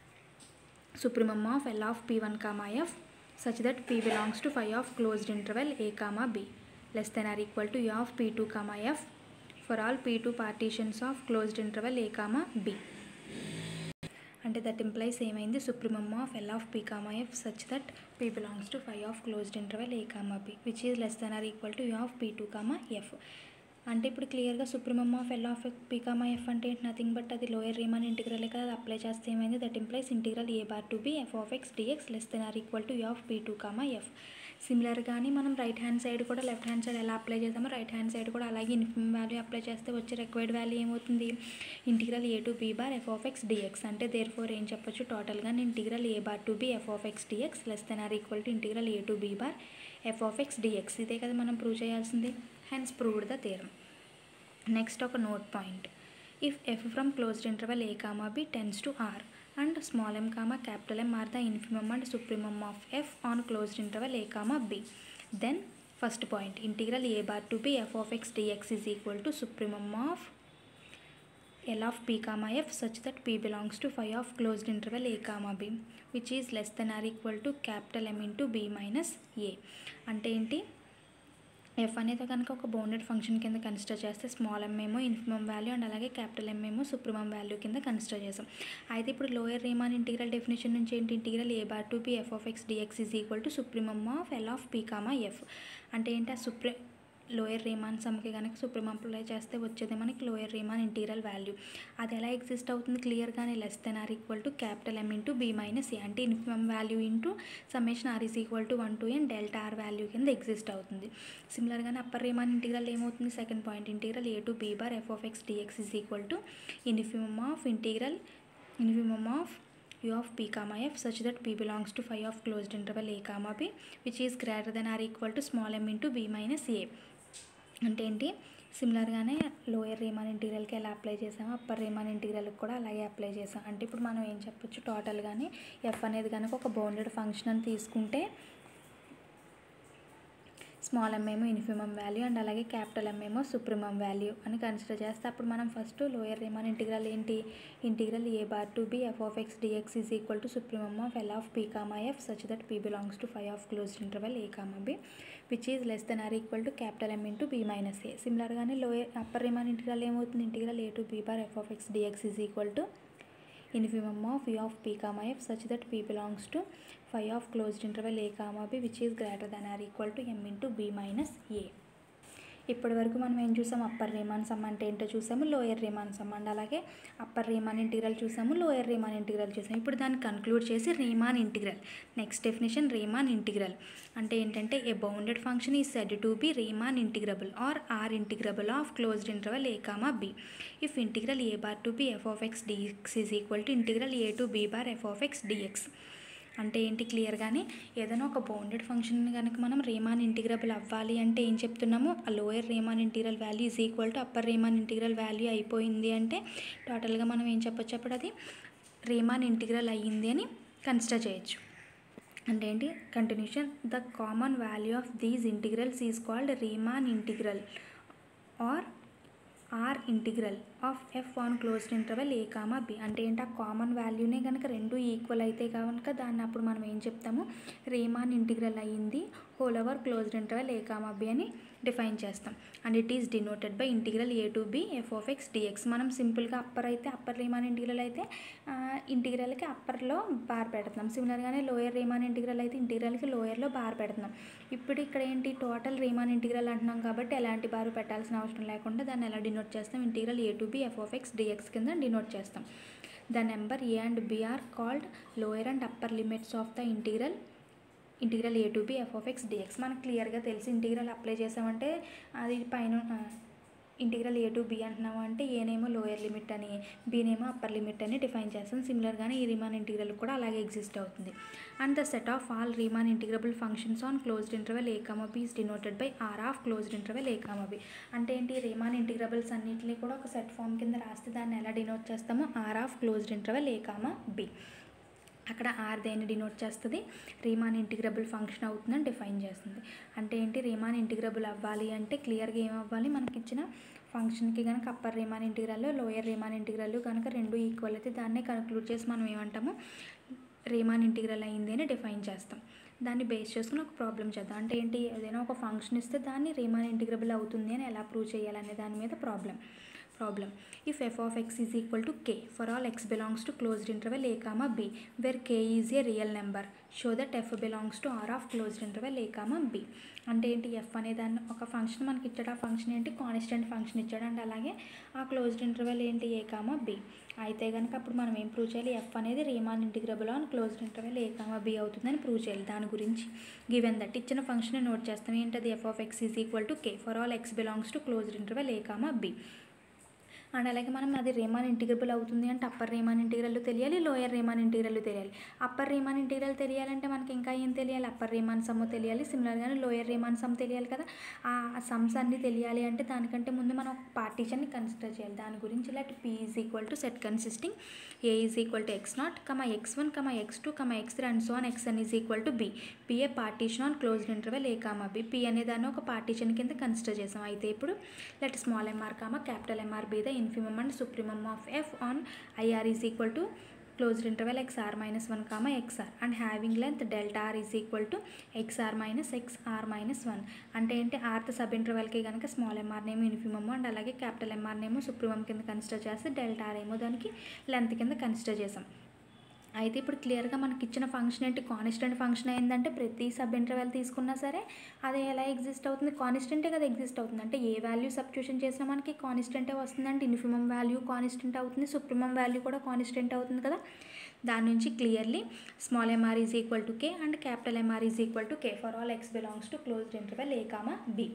supremum of L of P1 comma F such that P belongs to phi of closed interval A comma B less than or equal to U of P2 comma F for all P2 partitions of closed interval A comma B. అంటే that implies ఏమైంది supremum of L of P comma F such that P belongs to five of closed interval A comma B which is less than or equal to you of P two comma F అంటే ఇప్పుడు క్లియర్గా supremum of L of P comma F అంటే nothing but అది lower Riemann ఇంటిగ్రలే కదా అది apply చేస్తే ఏమైంది that implies integral A bar to B F of X dx less than or equal to you of P two comma F సిమిలర్గానే మనం right hand side కూడా లెఫ్ట్ హ్యాండ్ సైడ్ ఎలా apply చేస్తామో రైట్ హ్యాండ్ సైడ్ కూడా అలాగే infimum value apply చేస్తే వచ్చే required value ఏమవుతుంది integral A to be bar F of X dx అంటే దేర్ ఫోర్ ఏం చెప్పొచ్చు టోటల్గా integral A bar to B F of X dx less than or equal to integral A to be bar F of X dx ఇదే కదా మనం prove చేయాల్సింది hence proved the theorem next ఒక note point if F from closed interval A comma B tends to R and small m comma capital M are the infimum and supremum of f on closed interval a comma b. Then first point integral a bar to b f of x dx is equal to supremum of L of p comma f such that p belongs to phi of closed interval a comma b which is less than or equal to capital M into b minus a అంటే ఏంటి F అనేది కనుక ఒక bounded function కింద consider చేస్తే small ఎమ్ ఏమో infimum value and అలాగే capital ఎమ్ ఏమో సుప్రిమమ్ వాల్యూ కింద కన్సిడర్ చేసాం అయితే ఇప్పుడు లోయర్ రీమాన్ ఇంటిగ్రల్ డెఫినేషన్ నుంచి ఏంటి integral A bar to P F of X dx is equal to supremum of L of P comma F అంటే ఏంటి ఆ సుప్రీ లోయర్ రీమాన్ సమ్కి కనుక సుప్రీం అప్లై చేస్తే వచ్చేది మనకి లోయర్ రీమాన్ ఇంటీరియల్ వాల్యూ అది ఎలా ఎగ్జిస్ట్ అవుతుంది క్లియర్గానే less than or equal to capital M into be minus ఏ అంటే infimum value into summation R is equal to one to N delta are value కింద exist అవుతుంది సిమిలర్గానే అప్పర్ రీమాన్ ఇంటీరియల్ ఏమవుతుంది second point integral A to be bar F of X dx is equal to infimum of integral infimum of u of p comma f such that p belongs to phi of closed interval a comma b which is greater than or equal to small m into b minus a అంటే ఏంటి సిమిలర్గానే lower Riemann ఇంటీరియల్కి ఎలా apply చేసామో upper Riemann ఇంటీరియల్కి కూడా అలాగే apply చేసాం అంటే ఇప్పుడు మనం ఏం చెప్పొచ్చు టోటల్గానే ఎఫ్ అనేది కనుక ఒక బౌండెడ్ ఫంక్షన్ అని తీసుకుంటే స్మాల్ ఎమ్ ఏమో ఇన్ఫిమమ్ వాల్యూ అండ్ అలాగే క్యాపిటల్ ఎమ్ ఏమో సుప్రిమమ్ వాల్యూ అని కన్సిడర్ చేస్తే అప్పుడు మనం ఫస్ట్ లోయర్ రీమాన్ ఇంటిగ్రల్ ఏంటి integral A bar to B F of X dx is equal to supremum of L of P comma F such that P belongs to five of closed interval A comma B which is less than or equal to capital M into be minus A సిమిలర్గానే lower upper Riemann integral ఏమవుతుంది integral A to be bar F of X dx is equal to infimum of u of p comma f such that p belongs to phi of closed interval a comma b which is greater than or equal to m into b minus a ఇప్పటి వరకు మనం ఏం చూసాము upper Riemann sum అంటే ఏంటో చూసాము lower Riemann sum and అలాగే upper Riemann integral చూసాము లోయర్ రీమాన్ ఇంటిగ్రల్ చూసాము ఇప్పుడు దాన్ని కన్క్లూడ్ చేసి Riemann integral next definition Riemann integral అంటే ఏంటంటే a bounded function is said to be Riemann integrable or R integrable of closed interval A comma B if integral A bar to B F of X dx is equal to integral A to B bar F of X dx అంటే ఏంటి క్లియర్గానే ఏదైనా ఒక bounded function కనుక మనం Riemann integrable అవ్వాలి అంటే ఏం చెప్తున్నాము ఆ lower Riemann integral value is equal to upper Riemann integral value అయిపోయింది అంటే టోటల్గా మనం ఏం చెప్పొచ్చు అప్పుడు అది రీమాన్ ఇంటిగ్రల్ అయ్యింది అని కన్సిడర్ చేయొచ్చు అంటే ఏంటి continuation the common value of these integrals is called Riemann integral or R integral of F on closed interval A comma B అంటే ఏంటి ఆ కామన్ వాల్యూనే కనుక రెండు ఈక్వల్ అయితే కనుక దాన్ని అప్పుడు మనం ఏం చెప్తాము రీమాన్ ఇంటిగ్రల్ అయ్యింది హోల్ ఓవర్ క్లోజ్డ్ ఇంటర్వెల్ ఏ కామా బి అని డిఫైన్ చేస్తాం and it is denoted by integral A to B F of X dx మనం సింపుల్గా అప్పర్ అయితే అప్పర్ రీమాన్ ఇంటిగ్రల్ అయితే ఇంటిగ్రల్కి అప్పర్లో బార్ పెడుతున్నాం సిమిలర్గానే లోయర్ రీమాన్ ఇంటిగ్రల్ అయితే ఇంటిగ్రల్కి లోయర్లో బార్ పెడుతున్నాం ఇప్పుడు ఇక్కడ ఏంటి టోటల్ రీమాన్ ఇంటిగ్రల్ అంటున్నాం కాబట్టి ఎలాంటి బారు పెట్టాల్సిన అవసరం లేకుండా దాన్ని ఎలా డినోట్ చేస్తాం integral A to B F of X dx కింద డినోట్ చేస్తాం the number A and B are called lower and upper limits of the integral integral A to B F of X dx మనకు క్లియర్గా తెలిసి integral apply చేసామంటే అది పైన integral A to B అంటున్నాము అంటే ఏనేమో లోయర్ లిమిట్ అని బీనేమో అప్పర్ లిమిట్ అని డిఫైన్ చేస్తాం సిమిలర్గానే ఈ రీమాన్ ఇంటిగ్రల్ కూడా అలాగే ఎగ్జిస్ట్ అవుతుంది and the set of all Riemann integrable functions on closed interval A comma B is denoted by R of closed interval A comma B అంటే ఏంటి రీమాన్ ఇంటిగ్రబుల్స్ అన్నింటినీ కూడా ఒక సెట్ ఫామ్ కింద రాస్తే దాన్ని ఎలా డినోట్ చేస్తామో R of closed interval A comma B అక్కడ ఆర్ దేన్ని డినోట్ చేస్తుంది రీమాన్ ఇంటిగ్రబుల్ ఫంక్షన్ అవుతుందని డిఫైన్ చేస్తుంది అంటే ఏంటి రీమాన్ ఇంటిగ్రబుల్ అవ్వాలి అంటే క్లియర్గా ఏం అవ్వాలి మనకి ఇచ్చిన ఫంక్షన్కి కనుక upper Riemann integral lower Riemann integral కనుక రెండు ఈక్వల్ అయితే దాన్నే కన్క్లూడ్ చేసి మనం ఏమంటాము రీమాన్ ఇంటిగ్రల్ అయింది అని డిఫైన్ చేస్తాం దాన్ని బేస్ చేసుకుని ఒక ప్రాబ్లం చేద్దాం అంటే ఏంటి ఏదైనా ఒక ఫంక్షన్ ఇస్తే దాన్ని రీమాన్ ఇంటిగ్రబుల్ అవుతుంది అని ఎలా ప్రూవ్ చేయాలనే దాని మీద problem problem if F of X is equal to K for all X belongs to closed interval A comma B where K is a real number show that F belongs to are of closed interval A comma B అంటే ఏంటి ఎఫ్ అనే దాన్ని ఒక function మనకి ఇచ్చాడు ఆ function ఏంటి కాన్స్టెంట్ ఫంక్షన్ ఇచ్చాడు అండ్ అలాగే ఆ క్లోజ్డ్ ఇంటర్వెల్ ఏంటి ఏ కామా బి అయితే కనుక అప్పుడు మనం ఏం ప్రూవ్ చేయాలి ఎఫ్ అనేది Riemann integrable on closed interval A comma B అవుతుందని ప్రూవ్ చేయాలి దాని గురించి గివెన్ దట్ ఇచ్చిన ఫంక్షన్ నోట్ చేస్తాం ఏంటది F of X is equal to K for all X belongs to closed interval A comma B and అలాగే మనం అది రేమాన్ ఇంటిగ్రబుల్ అవుతుంది అంటే అప్పర్ రేమాన్ ఇంటిగ్రల్ తెలియాలి లోయర్ రేమాన్ ఇంటిగ్రల్ తెలియాలి అప్పర్ రేమాన్ ఇంటిగ్రల్ తెలియాలంటే మనకి ఇంకా ఏం తెలియాలి అప్పర్ రేమాన్ సమ్ తెలియాలి సిమిలర్గానే లోయర్ రేమాన్ సమ్ తెలియాలి కదా ఆ సమ్స్ అన్నీ తెలియాలి అంటే దానికంటే ముందు మనం ఒక పార్టీషన్ని కన్సిడర్ చేయాలి దాని గురించి let P is equal to set consisting A is equal to X naught comma X one comma X two comma X three and so on X N is equal to B P a partition on closed interval A comma B P అనే దాన్ని ఒక partition కింద consider చేసాం అయితే ఇప్పుడు let small MR comma capital MR be the infimum and supremum of F on IR is equal to closed interval xr minus 1 comma xr and having length delta r is equal to xr minus xr minus 1 అంటే ఏంటి rth sub ఇంటర్వెల్కి కనుక small MR నేమో infimum and అలాగే capital MR నేమో supremum కింద consider చేస్తే delta R ఏమో దానికి లెంత్ కింద కన్సిడర్ చేసాం అయితే ఇప్పుడు క్లియర్గా మనకి ఇచ్చిన ఫంక్షన్ ఏంటి కాన్స్టెంట్ ఫంక్షన్ అయిందంటే ప్రతి సబ్ ఇంటర్వెల్ తీసుకున్నా సరే అది ఎలా ఎగ్జిస్ట్ అవుతుంది కాన్స్టెంటే కదా ఎగ్జిస్ట్ అవుతుంది అంటే ఏ వాల్యూ సబ్స్టిట్యూషన్ చేసినా మనకి కాన్స్టెంటే వస్తుందంటే ఇన్ఫిమమ్ వాల్యూ కాన్స్టెంట్ అవుతుంది సుప్రీమమ్ వాల్యూ కూడా కాన్స్టెంట్ అవుతుంది కదా దాని నుంచి clearly small M R is equal to K and capital M R is equal to K for all X belongs to closed interval A comma B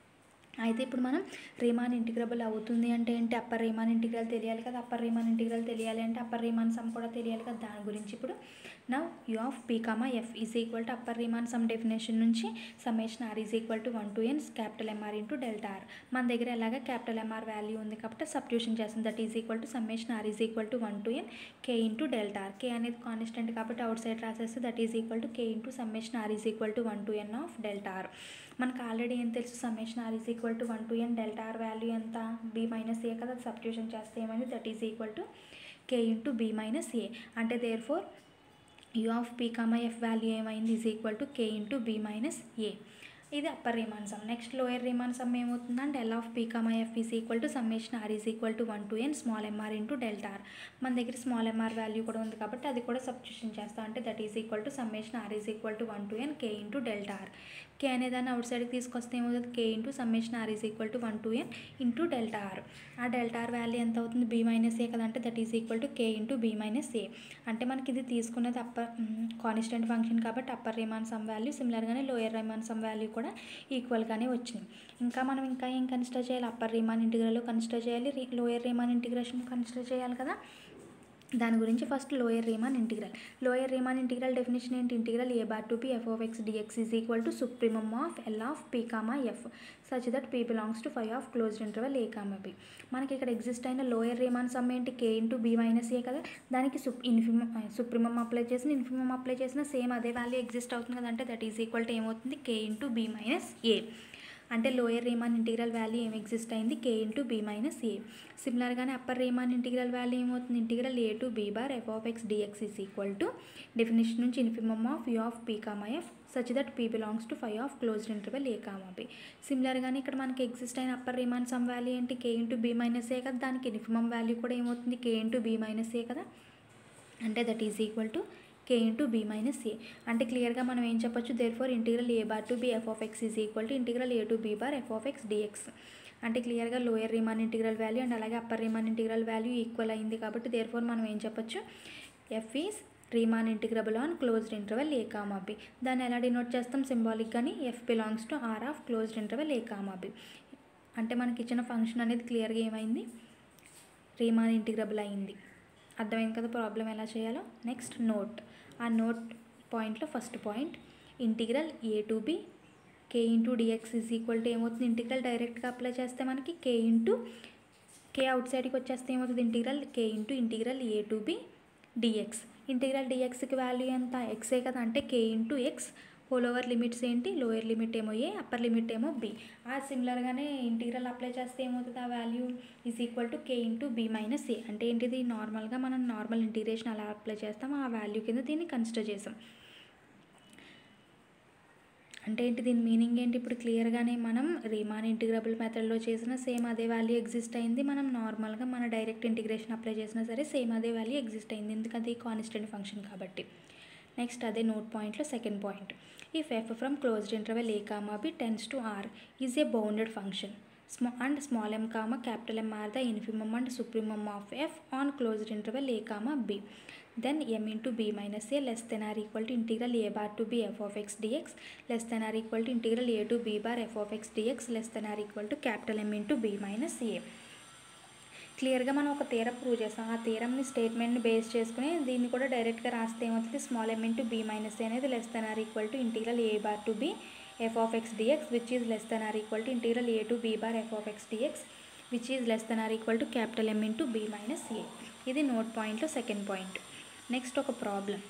అయితే ఇప్పుడు మనం రీమాన్ ఇంటిగ్రబుల్ అవుతుంది అంటే ఏంటి అప్పర్ రీమాన్ ఇంటిగ్రల్ తెలియాలి కదా అప్పర్ రీమాన్ ఇంటిగ్రల్ తెలియాలి అంటే అప్పర్ రీమాన్ సమ్ కూడా తెలియాలి కదా దాని గురించి ఇప్పుడు now U of P comma F is equal to upper Riemann sum definition నుంచి summation are is equal to one to N capital MR into delta are మన దగ్గర ఎలాగ క్యాపిటల్ ఎంఆర్ వాల్యూ ఉంది కాబట్టి సబ్స్టిట్యూషన్ చేస్తుంది that is equal to summation are is equal to one to N K into delta R K అనేది constant కాబట్టి outside రాసేస్తే that is equal to K into summation are is equal to one to N of delta R మనకు already ఏం తెలుసు summation are is equal to one to N delta are value ఎంత be minus ఏ కదా substitution చేస్తే ఏమైంది that is equal to K into be minus ఏ అంటే therefore U of P comma F value ఏమైంది is equal to K into be minus A ఇది upper Riemann sum next lower Riemann sum ఏమవుతుందంటే L of P comma F is equal to summation are is equal to one to N small MR into delta are మన దగ్గర small MR value కూడా ఉంది కాబట్టి అది కూడా substitution చేస్తాం అంటే that is equal to summation are is equal to one to N K into delta R K అనేదాన్ని అవుట్ సైడ్కి తీసుకొస్తే ఏమవుతుంది K into summation are is equal to one to N into delta R ఆ delta are value ఎంత అవుతుంది B minus A కదంటే that is equal to K into be minus ఏ అంటే మనకి ఇది తీసుకున్నది అప్పర్ కాన్స్టెంట్ ఫంక్షన్ కాబట్టి upper Riemann sum value సిమిలర్గానే lower Riemann sum value కూడా ఈక్వల్గానే వచ్చినాయి ఇంకా మనం ఇంకా ఏం కన్సిడర్ చేయాలి అప్పర్ రీమాన్ ఇంటిగ్రల్ కన్సిడర్ చేయాలి లోయర్ రీమాన్ ఇంటిగ్రేషన్ కన్సిడర్ చేయాలి కదా దాని గురించి first lower Riemann integral lower Riemann integral definition ఏంటి integral A bar to P F of X dx is equal to supremum of L of P comma F such that P belongs to five of closed interval A comma B మనకి ఇక్కడ exist అయిన lower Riemann sum ఏంటి K into be minus ఏ కదా దానికి sup infimum supremum apply చేసిన infimum apply చేసిన same అదే value exist అవుతుంది కదంటే దట్ ఈజ్ ఈక్వల్ టు ఏమవుతుంది కే ఇంటూ బీ మైనస్ ఏ అంటే లోయర్ రీమాన్ ఇంటిగ్రల్ వాల్యూ ఏం ఎగ్జిస్ట్ అయింది K into be minus A సిమిలర్గానే అప్పర్ రీమాన్ ఇంటిగ్రల్ వాల్యూ ఏమవుతుంది integral A to be bar F of X D X is equal to definition నుంచి infimum of you of P comma F such that P belongs to five of closed interval A comma B సిమిలర్గానే ఇక్కడ మనకి exist అయిన upper Riemann sum value ఏంటి K into be minus ఏ కదా దానికి infimum value కూడా ఏమవుతుంది కే ఇంటూ బీ మైనస్ ఏ కదా అంటే that is equal to K into be minus ఏ అంటే క్లియర్గా మనం ఏం చెప్పొచ్చు therefore integral A bar to B F of X is equal to integral A to be bar F of X dx అంటే క్లియర్గా lower Riemann integral value and అలాగే upper Riemann integral value equal అయింది కాబట్టి therefore మనం ఏం చెప్పొచ్చు F is Riemann integrable on closed interval A comma B దాన్ని ఎలా డినోట్ చేస్తాం సింబాలిక్ కానీ F belongs to are of closed interval A comma B అంటే మనకి ఇచ్చిన ఫంక్షన్ అనేది క్లియర్గా ఏమైంది రీమాన్ ఇంటిగ్రబుల్ అయింది అర్థమైంది కదా ప్రాబ్లం ఎలా చేయాలో నెక్స్ట్ నోట్ ఆ నోట్ పాయింట్లో first point integral A to B K into D X is equal to ఏమవుతుంది ఇంటిగ్రల్ డైరెక్ట్గా అప్లై చేస్తే మనకి కే ఇంటూ కే అవుట్ సైడ్కి వచ్చేస్తే ఏమవుతుంది integral K into integral A to B D X integral డిఎక్స్కి వాల్యూ ఎంత ఎక్సే కదా అంటే K into X whole over limits ఏంటి లోయర్ లిమిట్ ఏమో ఏ అప్పర్ లిమిట్ ఏమో బి ఆ సిమిలర్గానే ఇంటీగ్రల్ అప్లై చేస్తే ఏమవుతుంది ఆ value is equal to K into B minus ఏ అంటే ఏంటిది నార్మల్గా మనం నార్మల్ ఇంటీగ్రేషన్ అలా అప్లై చేస్తాం ఆ వాల్యూ కింద దీన్ని కన్సిడర్ చేసాం అంటే ఏంటి దీని మీనింగ్ ఏంటి ఇప్పుడు క్లియర్గానే మనం రీమాన్ ఇంటిగ్రబుల్ మెథడ్లో చేసిన సేమ్ అదే వాల్యూ ఎగ్జిస్ట్ అయింది మనం నార్మల్గా మన డైరెక్ట్ ఇంటిగ్రేషన్ అప్లై చేసినా సరే సేమ్ అదే వాల్యూ ఎగ్జిస్ట్ అయింది ఎందుకంటే కాన్స్టెంట్ ఫంక్షన్ కాబట్టి నెక్స్ట్ అదే నోట్ పాయింట్లో second point if F from closed interval A comma B tends to R is a bounded function స్మా and small M comma capital M are the infimum and supremum of F on closed interval A comma B then m into b minus a less than or equal to integral a bar to b f of x dx less than or equal to integral a to b bar f of x dx less than or equal to capital M into b minus a క్లియర్గా మనం ఒక తీరం prove చేస్తాం ఆ తీరంని స్టేట్మెంట్ని base చేసుకుని దీన్ని కూడా డైరెక్ట్గా రాస్తే ఏమవుతుంది small M into be minus అనేది less than or equal to integral A bar to B F of X dx which is less than or equal to integral A to be bar F of X dx which is less than or equal to capital M into be minus A ఇది note పాయింట్లో second point next ఒక problem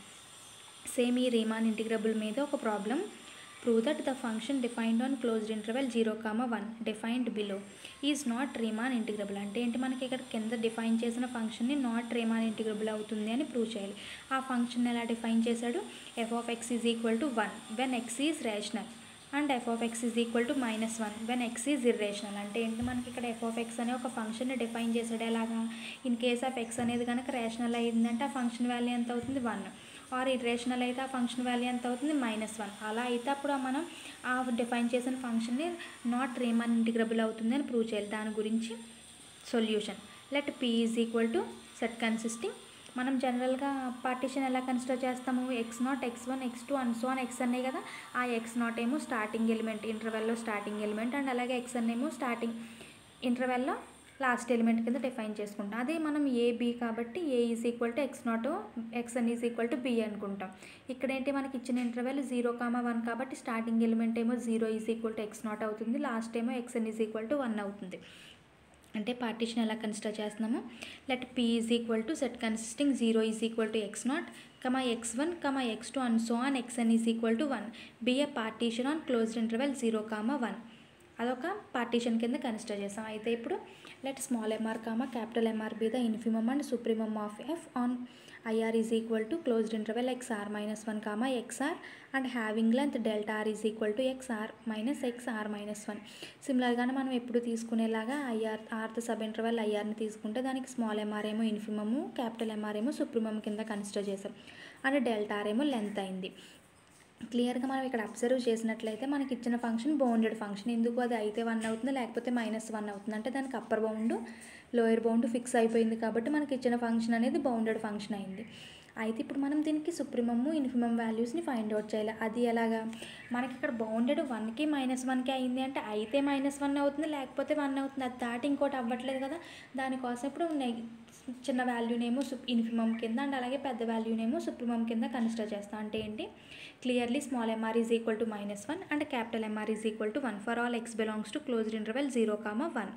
same ఈ Riemann integrable మీద ఒక problem prove that the function defined on closed interval zero comma one defined below is not Riemann integrable అంటే ఏంటి మనకి ఇక్కడ కింద డిఫైన్ చేసిన ఫంక్షన్ని నాట్ రీమాన్ ఇంటిగ్రబుల్ అవుతుంది అని ప్రూవ్ చేయాలి ఆ ఫంక్షన్ ఎలా డిఫైన్ చేశాడు F of X is equal to one when X is rational and F of X is equal to minus one when X is irrational అంటే ఏంటి మనకి ఇక్కడ ఎఫ్ ఆఫ్ ఎక్స్ అనే ఒక ఫంక్షన్ని డిఫైన్ చేసాడు ఎలాగా ఇన్ కేస్ ఆఫ్ ఎక్స్ అనేది కనుక రేషనల్ అయ్యిందంటే ఆ ఫంక్షన్ వాల్యూ ఎంత అవుతుంది వన్ ఆర్ ఇర్రేషనల్ అయితే ఆ ఫంక్షన్ వాల్యూ ఎంత అవుతుంది మైనస్ వన్ అలా అయితే అప్పుడు మనం ఆ డిఫైన్ చేసిన ఫంక్షన్ని నాట్ రేమన్ ఇంటిగ్రబుల్ అవుతుంది అని ప్రూవ్ చేయాలి దాని గురించి solution let P is equal to set consisting మనం జనరల్గా పార్టీషన్ ఎలా కన్సిడర్ చేస్తాము X naught X one X two and so అని ఎక్స్ అనే కదా ఆ ఎక్స్ నాట్ ఏమో స్టార్టింగ్ ఎలిమెంట్ ఇంటర్వెల్లో స్టార్టింగ్ ఎలిమెంట్ అండ్ అలాగే ఎక్స్ అనేమో స్టార్టింగ్ ఇంటర్వెల్లో లాస్ట్ ఎలిమెంట్ కింద డిఫైన్ చేసుకుంటాం అదే మనం ఏ బి కాబట్టి A is equal to X naught X N is equal to B అనుకుంటాం ఇక్కడ ఏంటి మనకి ఇచ్చిన ఇంటర్వెల్ జీరో కామా వన్ కాబట్టి స్టార్టింగ్ ఎలిమెంట్ ఏమో zero is equal to X naught అవుతుంది లాస్ట్ ఏమో X N is equal to one అవుతుంది అంటే పార్టీషన్ ఎలా కన్సిడర్ చేస్తున్నాము let P is equal to set consisting zero is equal to X naught comma X one comma X two and so on X N is equal to one be a partition on closed interval zero comma one అదొక partition కింద consider చేస్తాం అయితే ఇప్పుడు let small MR comma capital MR be the infimum and supremum of F on IR is equal to closed interval XR minus one comma XR and having length delta are is equal to XR minus XR minus one సిమిలర్గానే మనం ఎప్పుడు తీసుకునేలాగా I R rth sub interval ఐఆర్ని తీసుకుంటే దానికి small M R ఏమో infimum capital M R ఏమో supremum కింద కన్సిడర్ చేసాం అండ్ డెల్టా ఆర్ ఏమో లెంత్ అయింది క్లియర్గా మనం ఇక్కడ అబ్జర్వ్ చేసినట్లయితే మనకి ఇచ్చిన ఫంక్షన్ బౌండెడ్ ఫంక్షన్ ఎందుకు అది అయితే వన్ అవుతుంది లేకపోతే మైనస్ వన్ అవుతుంది అంటే దానికి upper bound lower bound fix అయిపోయింది కాబట్టి మనకి ఇచ్చిన ఫంక్షన్ అనేది బౌండెడ్ ఫంక్షన్ అయింది అయితే ఇప్పుడు మనం దీనికి సుప్రీమమ్ ఇన్ఫిమమ్ వాల్యూస్ని ఫైండ్ అవుట్ చేయాలి అది ఎలాగా మనకి ఇక్కడ బౌండెడ్ వన్కి మైనస్ వన్కి అయింది అంటే అయితే మైనస్ వన్ అవుతుంది లేకపోతే వన్ అవుతుంది అది దాటి ఇంకోటి అవ్వట్లేదు కదా దానికోసం ఇప్పుడు నెగ్ చిన్న వాల్యూనేమో సు ఇన్ఫిమమ్ కింద అండ్ అలాగే పెద్ద వాల్యూనేమో సుప్రీమమ్ కింద కన్సిడర్ చేస్తాం అంటే ఏంటి clearly small M R is equal to minus one and capital M R is equal to one for all X belongs to closed interval zero comma one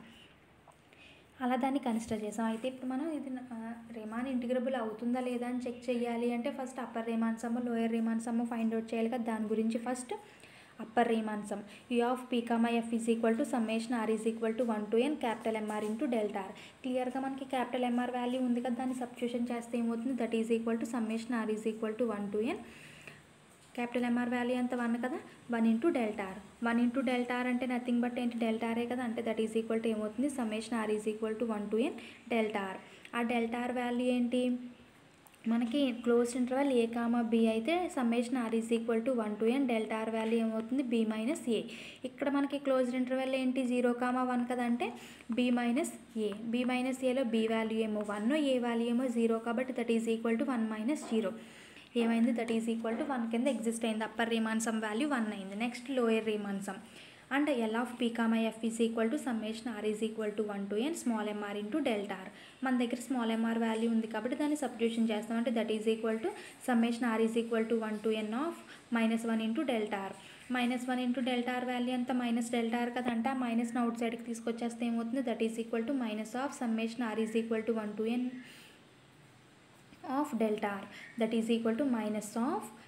అలా దాన్ని కన్సిడర్ చేసాం అయితే ఇప్పుడు మనం ఇది రేమాన్ ఇంటిగ్రబుల్ అవుతుందా లేదా అని చెక్ చేయాలి అంటే first upper Riemann sum lower Riemann sum find out చేయాలి కదా దాని గురించి first upper Riemann sum U of P comma F is equal to summation are is equal to one to N capital MR into delta R క్లియర్గా మనకి capital M R value ఉంది కదా దాన్ని substitution చేస్తే ఏమవుతుంది that is equal to summation are is equal to one to N capital M R value ఎంత one కదా one into delta R one into delta are అంటే నథింగ్ బట్ ఏంటి డెల్టా ఆరే కదా అంటే దట్ ఈజ్ ఈక్వల్ టు ఏమవుతుంది summation are is equal to one to N delta R ఆ delta are value ఏంటి మనకి క్లోజ్ ఇంటర్వల్ ఏ కామా బి అయితే summation are is equal to one to N delta are value ఏమవుతుంది b minus a ఇక్కడ మనకి close interval ఏంటి zero comma one కదా అంటే b minus a b minus ఏలో బి వాల్యూ ఏమో వన్ ఏ వాల్యూ ఏమో జీరో కాబట్టి that is equal to one minus zero ఏమైంది that is equal to one కింద ఎగ్జిస్ట్ అయింది అప్పర్ రీమాన్సమ్ వాల్యూ వన్ అయింది next lower Riemann sum and l of P comma F is equal to summation are is equal to one to N small MR into delta are మన దగ్గర small MR value ఉంది కాబట్టి దాన్ని substitution చేస్తాం అంటే that is equal to summation are is equal to one to N of minus one into delta r minus one into delta are value అంతా minus delta r కదంటే ఆ మైనస్ని out సైడ్కి తీసుకొచ్చేస్తే ఏమవుతుంది that is equal to minus of summation are is equal to one to N of delta r that is equal to minus of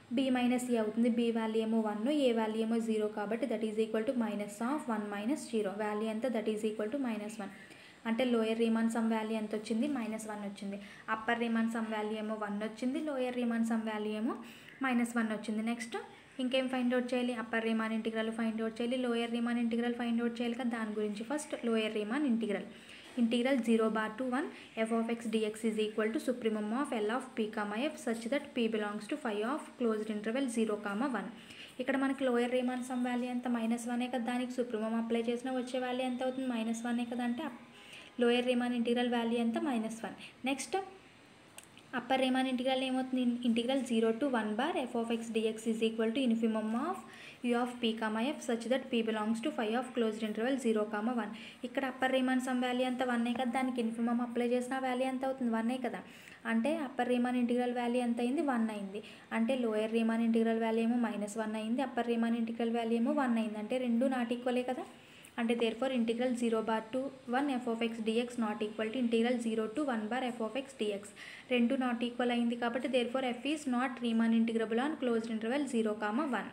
b minus a అవుతుంది b value ఏమో one a value ఏమో zero కాబట్టి that is equal to minus of one minus zero value ఎంత that is equal to minus one అంటే lower Riemann sum value ఎంత వచ్చింది minus one వచ్చింది upper Riemann sum value ఏమో one వచ్చింది lower Riemann sum value ఏమో minus one వచ్చింది next ఇంకేం ఫైండ్ అవుట్ చేయాలి upper Riemann integral find out చేయాలి lower Riemann integral find out చేయాలి కదా దాని గురించి first lower Riemann integral integral zero bar to one f of X dx is equal to supremum of L of P comma F such that P belongs to five of closed interval zero comma one ఇక్కడ మనకి lower Riemann sum value ఎంత minus వనే కదా దానికి supremum apply చేసిన వచ్చే value ఎంత అవుతుంది మైనస్ వనే కదా అంటే లోయర్ రీమాన్ ఇంటిగ్రల్ వాల్యూ ఎంత minus one next upper Riemann integral ఏమవుతుంది integral zero to one bar F of X dx is equal to infimum of you of P comma F such that P belongs to five of closed interval zero comma one ఇక్కడ upper Riemann sum value అంతా వన్నే కదా దానికి infimum apply చేసిన value ఎంత అవుతుంది వన్నే కదా అంటే అప్పర్ రీమాన్ ఇంటిగ్రల్ వాల్యూ ఎంత అయింది వన్ అయింది అంటే లోయర్ రీమాన్ ఇంటిగ్రల్ వాల్యూ ఏమో మైనస్ వన్ అయింది అప్పర్ రీమాన్ ఇంటిగ్రల్ వాల్యూ ఏమో వన్ అయింది అంటే రెండు నాట్ ఈక్వలే కదా అంటే therefore integral zero bar to one f of X dx not equal to integral zero to one bar F of X dx రెండు not equal అయింది కాబట్టి therefore f is not Riemann integrable on closed interval zero comma one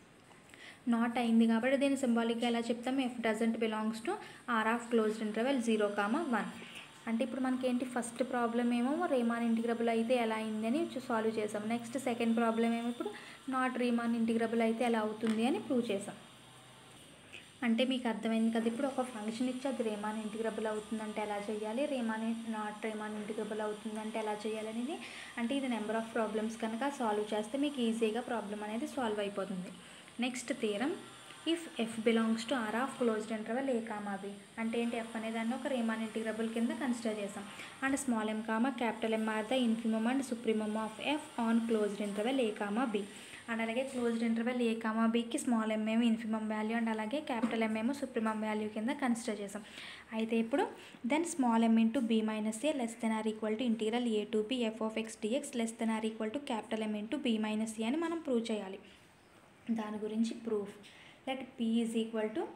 not అయింది కాబట్టి దీని సింబాలిక్గా ఎలా చెప్తాం f doesn't belongs to are of closed interval zero comma one అంటే ఇప్పుడు మనకి ఏంటి ఫస్ట్ ప్రాబ్లం ఏమో రీమాన్ ఇంటిగ్రబుల్ అయితే ఎలా అయింది అని సాల్వ్ చేసాం నెక్స్ట్ సెకండ్ ప్రాబ్లం ఏమో ఇప్పుడు నాట్ రీమాన్ ఇంటిగ్రబుల్ అయితే ఎలా అవుతుంది అని ప్రూవ్ చేసాం అంటే మీకు అర్థమైంది కదా ఇప్పుడు ఒక ఫంక్షన్ ఇచ్చి అది రేమాన్ ఇంటిగ్రబుల్ అవుతుందంటే ఎలా చేయాలి రేమాన్ నాట్ రేమాన్ ఇంటిగ్రబుల్ అవుతుందంటే ఎలా చేయాలి అనేది అంటే ఇది నెంబర్ ఆఫ్ ప్రాబ్లమ్స్ కనుక సాల్వ్ చేస్తే మీకు ఈజీగా ప్రాబ్లం అనేది సాల్వ్ అయిపోతుంది next theorem if f belongs to are of closed interval A comma B అంటే ఏంటి ఎఫ్ అనే దాన్ని ఒక రేమాన్ ఇంటిగ్రబుల్ కింద కన్సిడర్ చేసాం and small m comma capital m are the infimum and supremum of F on closed interval A comma B and అలాగే closed interval ఏ comma బీకి స్మాల్ ఎం ఏమో ఇన్ఫిమమ్ వాల్యూ అండ్ అలాగే capital m ఏమో supremum value కింద consider చేసాం అయితే ఇప్పుడు then small m into be minus a less than or equal to integral A to B F of X dx less than or equal to capital m into be minus a అని మనం prove చేయాలి దాని గురించి proof let P is equal to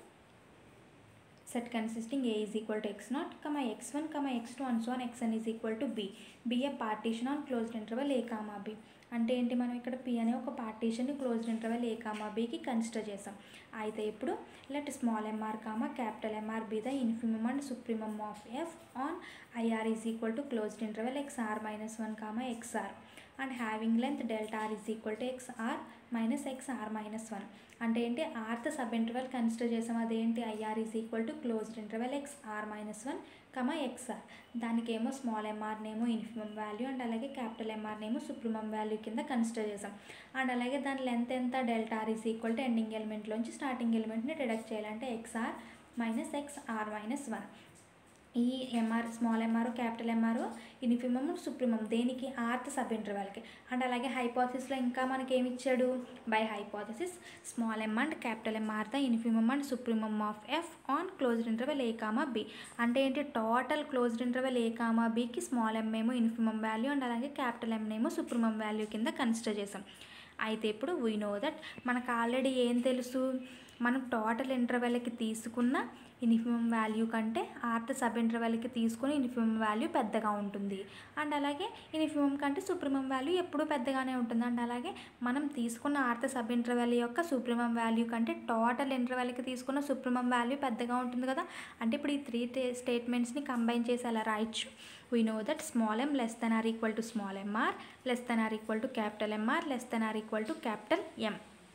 set consisting a is equal to x naught comma x1 comma x2 and so on xn is equal to b b a partition on closed interval a comma b అంటే ఏంటి మనం ఇక్కడ p అనే ఒక పార్టీషన్ని closed interval ఏ comma బీకి consider చేసాం అయితే ఇప్పుడు let small MR comma capital MR be the infimum and supremum of F on IR is equal to closed interval XR minus one comma XR and having length delta are is equal to XR minus XR minus one అంటే ఏంటి rth sub subinterval consider చేసాం అదేంటి i r is equal to closed interval x r minus one comma x r దానికేమో small MR నేమో infimum value and అలాగే capital MR నేమో supremum value కింద consider చేసాం అండ్ అలాగే దాని లెంత్ ఎంత delta are is equal to ending ఎలిమెంట్లోంచి స్టార్టింగ్ ఎలిమెంట్ని డిడక్ట్ చేయాలంటే x r minus x r minus one ఈ m r small m r capital m r infimum supremum దేనికి ఆర్త్ సబ్ ఇంటర్వెల్కి అండ్ అలాగే హైపోథిస్లో ఇంకా మనకి ఏమి ఇచ్చాడు by hypothesis small m and capital m r the infimum and supremum of F on closed interval A comma B అంటే ఏంటి total closed interval ఏ comma బికి small ఎమ్ ఏమో ఇన్ఫిమమ్ వాల్యూ అండ్ అలాగే క్యాపిటల్ ఎమ్ ఏమో సుప్రీమమ్ వాల్యూ కింద కన్సిడర్ చేసాం అయితే ఇప్పుడు వీ నో దట్ మనకు ఆల్రెడీ ఏం తెలుసు మనం టోటల్ ఇంటర్వెల్కి తీసుకున్న ఇన్ఫిమమ్ వాల్యూ కంటే ఆర్త్ సబ్ ఇంటర్వెల్కి తీసుకుని ఇన్ఫిమమ్ వాల్యూ పెద్దగా ఉంటుంది అండ్ అలాగే ఇన్ఫిమమ్ కంటే సుప్రీమమ్ వాల్యూ ఎప్పుడూ పెద్దగానే ఉంటుంది అండ్ అలాగే మనం తీసుకున్న rth sub interval subinterval supremum value కంటే టోటల్ ఇంటర్వెల్కి తీసుకున్న సుప్రీమమ్ వాల్యూ పెద్దగా ఉంటుంది కదా అంటే ఇప్పుడు ఈ త్రీ స్టేట్మెంట్స్ని కంబైన్ చేసి అలా రాయొచ్చు we know that small m less than or equal to small m r less than or equal to capital m r less than or equal to capital m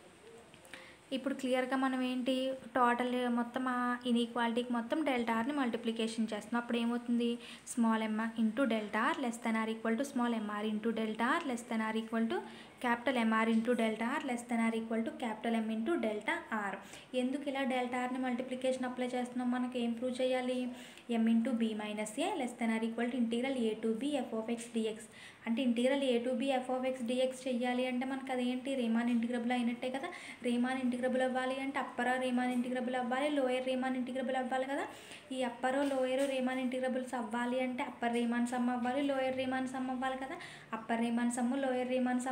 ఇప్పుడు క్లియర్గా మనం ఏంటి టోటల్ మొత్తం ఆ ఇన్ఈక్వాలిటీకి మొత్తం డెల్టా ఆర్ని మల్టిప్లికేషన్ చేస్తున్నాం అప్పుడు ఏమవుతుంది small MR into delta r less than or equal to small MR into delta r less than or equal to capital MR into delta r less than or equal to capital m into delta r ఎందుకు ఇలా delta ఆర్ని multiplication apply చేస్తున్నాం మనకి ఏం prove చేయాలి m into be minus a less than or equal to integral A to B F of X dx అంటే integral A to B F of X dx చెయ్యాలి అంటే మనకు అదేంటి రేమాన్ ఇంటిగ్రబుల్ అయినట్టే కదా రేమాన్ ఇంటిగ్రబుల్ అవ్వాలి అంటే అప్పర్ రేమాన్ ఇంటిగ్రబుల్ అవ్వాలి లోయర్ రేమాన్ ఇంటిగ్రబుల్ అవ్వాలి కదా ఈ అప్పర్ లోయర్ రేమాన్ ఇంటిగ్రబుల్స్ అవ్వాలి అంటే అప్పర్ రేమాన్ సమ్ అవ్వాలి లోయర్ రేమాన్ సమ్ అవ్వాలి కదా upper Riemann sum lower Riemann sum అవ్వాలి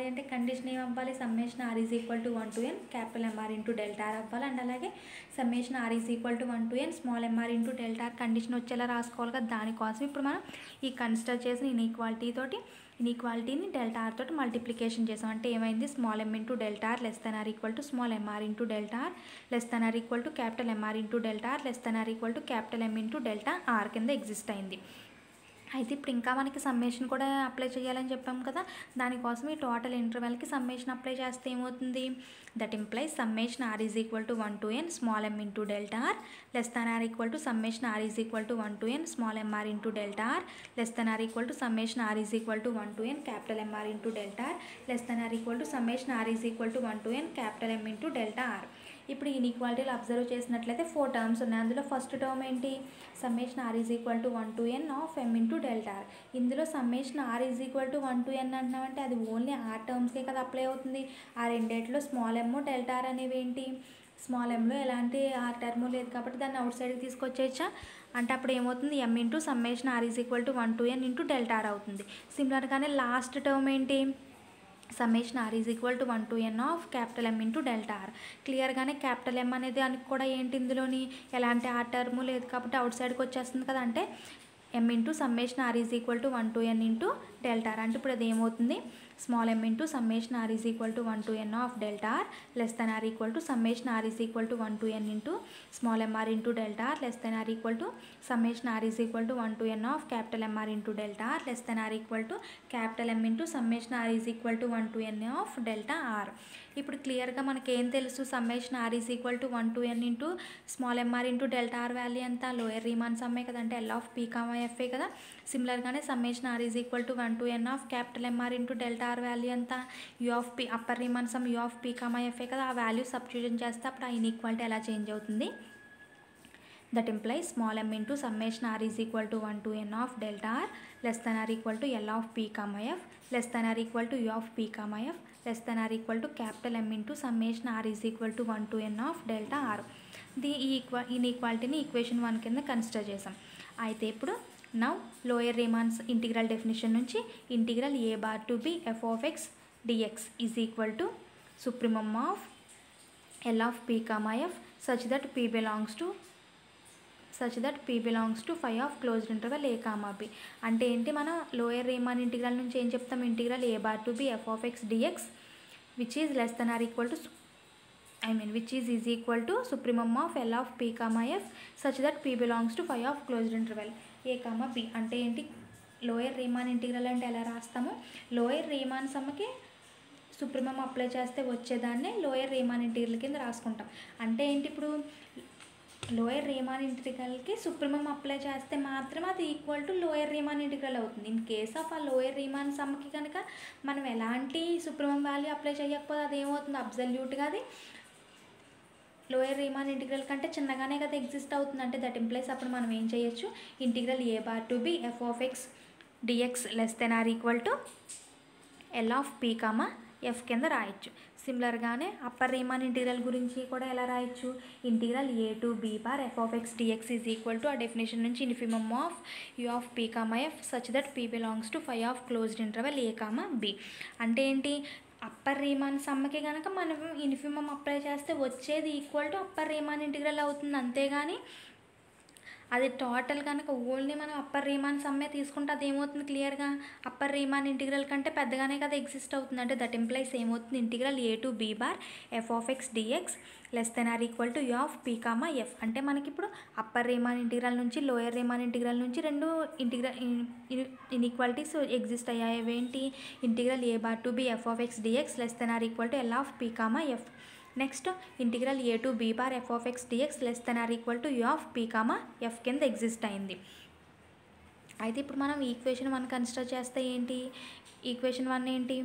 అవ్వాలి అంటే కండిషన్ ఏం అవ్వాలి summation are is equal to one to N capital MR into delta r అవ్వాలి అండ్ అలాగే summation are is equal to one to N small MR into delta are condition వచ్చేలా రాసుకోవాలి కదా దానికోసం ఇప్పుడు మనం ఈ కన్సిడర్ చేసిన ఇన్ఈక్వాలిటీ తోటి ఇన్ఈక్వాలిటీని డెల్టా ఆర్ తోటి మల్టిప్లికేషన్ చేసాం అంటే ఏమైంది small m into delta r less than or equal to small MR into delta r less than or equal to capital MR into delta r less than or equal to capital m into delta r కింద exist అయింది అయితే ఇప్పుడు ఇంకా మనకి summation కూడా apply చేయాలని చెప్పాం కదా దానికోసం ఈ టోటల్ ఇంటర్వెల్కి సమ్మేషన్ అప్లై చేస్తే ఏమవుతుంది that implies summation are is equal to one to N small m into delta r less than or equal to summation are is equal to one to N small MR into delta r less than or equal to summation are is equal to one to N capital MR into delta r less than or equal to summation are is equal to one to N capital m into delta r ఇప్పుడు ఇన్ఈక్వాలిటీలు observe చేసినట్లయితే four terms ఉన్నాయి అందులో first term ఏంటి summation are is equal to one to N of m into delta r ఇందులో summation are is equal to one to n అంటున్నామంటే అది only r టర్మ్స్కే కదా అప్లై అవుతుంది ఆ రెండేట్లో స్మాల్ ఎమ్ డెల్టా ఆర్ అనేవి ఏంటి స్మాల్ ఎంలో ఎలాంటి ఆర్ టర్మ్ లేదు కాబట్టి దాన్ని అవుట్ సైడ్కి తీసుకొచ్చేయచ్చా అంటే అప్పుడు ఏమవుతుంది m into summation are is equal to one to N into delta r అవుతుంది సిమిలర్గానే లాస్ట్ టర్మ్ ఏంటి summation are is equal to one to N of capital m into delta r క్లియర్గానే క్యాపిటల్ ఎం అనేది దానికి కూడా ఏంటి ఇందులోని ఎలాంటి ఆర్ టర్మ్ లేదు కాబట్టి అవుట్ సైడ్కి వచ్చేస్తుంది కదా అంటే m into summation are is equal to one to N into delta are అంటే ఇప్పుడు అది ఏమవుతుంది small m into summation are is equal to one to N of delta r less than or equal to summation are is equal to one to N into small MR into delta r less than or equal to summation are is equal to one to N of capital MR into delta r less than or equal to capital m into summation are is equal to one to N of delta r ఇప్పుడు క్లియర్గా మనకి ఏం తెలుసు summation are is equal to one to N into small MR into delta are value ఎంత lower Riemann సమ్మే కదా అంటే L of P comma ఎఫ్ఏ కదా సిమిలర్గానే summation are is equal to one to N of capital MR into delta are value ఎంత U of P upper Riemann sum U of P comma ఎఫ్ఏ కదా ఆ వాల్యూ సబ్స్టిట్యూషన్ చేస్తే అప్పుడు ఆ ఇన్ఈక్వాలిటీ ఎలా చేంజ్ అవుతుంది that implies small M into summation are is equal to one to N of delta r less than or equal to L of P comma F less than or equal to you of P comma F less than or equal to capital M into summation are is equal to one to N of delta r the ఈ ఈక్వా ఇన్ఈక్వాలిటీని equation one కింద consider చేసాం అయితే ఇప్పుడు now lower Riemann's integral definition నుంచి integral A bar to B F of X dx is equal to supremum of L of P comma F such that P belongs to such that P belongs to five of closed interval A comma B అంటే ఏంటి మనం lower Riemann integral నుంచి ఏం చెప్తాం integral A bar to B F of X dx which is less than or equal to I mean which is is equal to supremum of L of P comma F such that P belongs to five of closed interval A comma B అంటే ఏంటి lower Riemann integral అంటే ఎలా రాస్తాము lower Riemann సమ్మకి supremum apply చేస్తే వచ్చేదాన్ని lower Riemann integral కింద రాసుకుంటాం అంటే ఏంటి ఇప్పుడు లోయర్ రీమాన్ ఇంటిగ్రల్కి సుప్రీమం అప్లై చేస్తే మాత్రం అది equal to lower Riemann integral అవుతుంది ఇన్ కేస్ ఆఫ్ ఆ లోయర్ రీమాన్ సమ్కి కనుక మనం ఎలాంటి సుప్రీమం వాల్యూ అప్లై చేయకపోతే అది ఏమవుతుంది అబ్జల్యూట్గా అది లోయర్ రీమాన్ ఇంటిగ్రల్ కంటే చిన్నగానే కదా ఎగ్జిస్ట్ అవుతుంది అంటే దట్ ఇంప్లైస్ అప్పుడు మనం ఏం చేయొచ్చు integral A bar to B F of X dx less than or equal to L of P comma F కింద రాయొచ్చు సిమిలర్గానే అప్పర్ రీమాన్ ఇంటిగ్రల్ గురించి కూడా ఎలా రాయొచ్చు integral A to be bar F of X dx is equal to ఆ definition నుంచి infimum of you of P comma F such that P belongs to five of closed interval A comma B అంటే ఏంటి upper Riemann సమ్మకి కనుక మనం infimum apply చేస్తే వచ్చేది equal to upper Riemann integral అవుతుంది అంతేగాని అది టోటల్ కనుక ఓన్లీ మనం అప్పర్ రీమాన్ సమ్మే తీసుకుంటే అది ఏమవుతుంది క్లియర్గా అప్పర్ రీమాన్ ఇంటిగ్రల్ కంటే పెద్దగానే కదా ఎగ్జిస్ట్ అవుతుంది అంటే దట్ ఇంప్లైస్ ఏమవుతుంది integral A to be bar F of X dx less than or equal to you of P comma F అంటే మనకి ఇప్పుడు అప్పర్ రీమాన్ ఇంటిగ్రల్ నుంచి లోయర్ రీమాన్ ఇంటిగ్రల్ నుంచి రెండు ఇంటిగ్రల్ ఇన్ఈక్వాలిటీస్ ఎగ్జిస్ట్ అయ్యాయి అవేంటి integral A bar to B F of X dx less than or equal to L of P comma f next integral A to be bar F of X dx less than or equal to you of P comma F కింద exist అయింది అయితే ఇప్పుడు మనం equation one consider చేస్తే ఏంటి equation one ఏంటి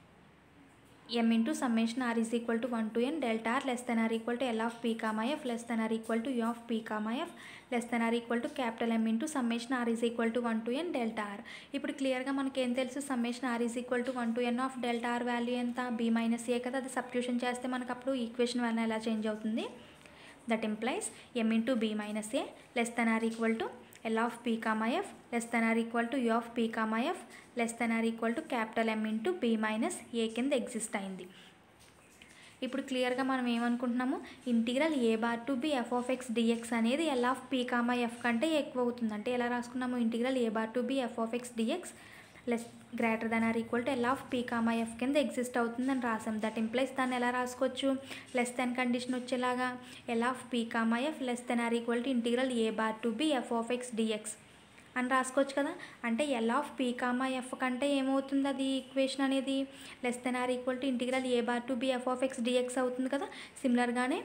m into summation are is equal to one to N delta r less than or equal to L of P comma F less than or equal to you of P comma F less than or equal to capital m into summation are is equal to one to N delta r ఇప్పుడు క్లియర్గా మనకి ఏం తెలుసు summation are is equal to one to N of delta are value ఎంత be minus ఏ కదా అది substitution చేస్తే మనకు అప్పుడు ఈక్వేషన్ వన్ ఎలా చేంజ్ అవుతుంది that implies m into be minus a less than or equal to L of P comma F less than or equal to you of P comma F less than or equal to capital M into be minus a కింద exist అయింది ఇప్పుడు క్లియర్గా మనం ఏమనుకుంటున్నాము integral A bar to B F of X dx అనేది L of P comma f కంటే ఎక్కువ అవుతుంది అంటే ఎలా రాసుకున్నాము integral A bar to B F of X dx less greater than or equal to L of P comma F కింద exist అవుతుందని రాసాం దట్ ఇంప్లైస్ దాన్ని ఎలా రాసుకోవచ్చు లెస్ దెన్ కండిషన్ వచ్చేలాగా L of P comma F less than or equal to integral A bar to B F of X dx అని రాసుకోవచ్చు కదా అంటే L of P comma f కంటే ఏమవుతుంది అది ఈక్వేషన్ అనేది less than or equal to integral A bar to B F of X dx అవుతుంది కదా సిమిలర్గానే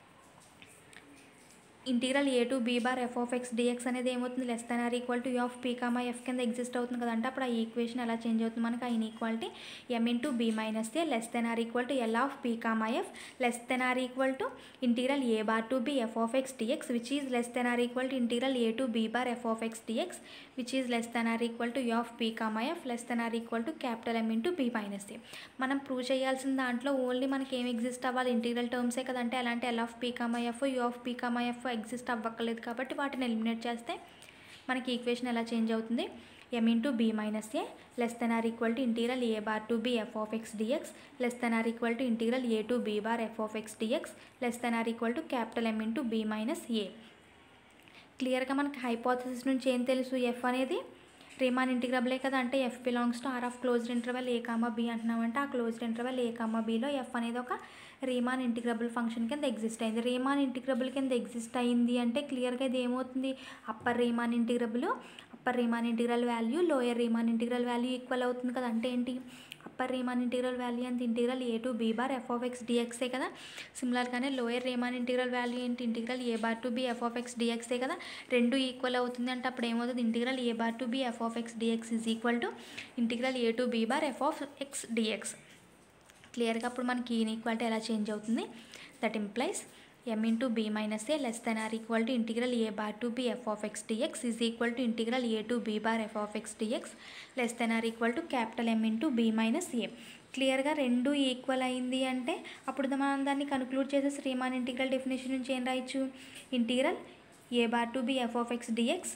integral A to be bar F of X dx అనేది ఏమవుతుంది less than or equal to you of P comma F కింద exist అవుతుంది కదా అంటే అప్పుడు ఆ ఈక్వేషన్ ఎలా చేంజ్ అవుతుంది మనకి ఆ inequality m into be minus a less than or equal to L of P comma F less than or equal to integral A bar to B F of X dx which is less than or equal to integral A to be bar F of X dx which is less than or equal to you of P comma F less than or equal to capital M into be minus a మనం prove చేయాల్సిన దాంట్లో only మనకి ఏం exist అవ్వాలి integral టర్మ్సే కదంటే ఎలాంటి L of P comma f U of P comma f exist అవ్వక్కలేదు కాబట్టి వాటిని ఎలిమినేట్ చేస్తే మనకి ఈక్వేషన్ ఎలా చేంజ్ అవుతుంది m into be minus a less than or equal to integral A bar to B F of X dx less than or equal to integral A to be bar F of X dx less than or equal to capital M into be minus a క్లియర్గా మనకి hypothesis నుంచి ఏం తెలుసు F అనేది Riemann ఇంటిగ్రబులే కదా అంటే f belongs to are of closed interval A comma b అంటున్నామంటే ఆ క్లోజ్డ్ ఇంటర్వెల్ ఏ కామా బిలో ఎఫ్ అనేది ఒక రీమాన్ ఇంటిగ్రబుల్ ఫంక్షన్ కింద ఎగ్జిస్ట్ అయింది రీమాన్ ఇంటిగ్రబుల్ కింద ఎగ్జిస్ట్ అయింది అంటే క్లియర్గా ఇది ఏమవుతుంది upper Riemann integrable upper Riemann integral value lower Riemann integral value equal అవుతుంది కదా అంటే ఏంటి అప్పర్ రీమాన్ ఇంటిగ్రల్ వాల్యూ అంత integral A to be bar F of x డిఎక్సే కదా సిమిలర్గానే లోయర్ రీమాన్ ఇంటిగ్రల్ వాల్యూ ఏంటి integral A bar to B F of x డిఎక్సే కదా రెండు ఈక్వల్ అవుతుంది అంటే అప్పుడు ఏమవుతుంది integral A bar to B F of X dx is equal to integral A to be bar F of X dx క్లియర్గా అప్పుడు మనకి ఈక్వాలిటీ ఎలా చేంజ్ అవుతుంది that implies m into be minus a less than or equal to integral A bar to B F of X dx is equal to integral A to be bar F of X dx less than or equal to capital M into be minus a క్లియర్గా రెండు equal అయింది అంటే అప్పుడు మనం దాన్ని conclude చేసేసి Riemann integral definition నుంచి ఏం రాయొచ్చు integral A bar to B F of X dx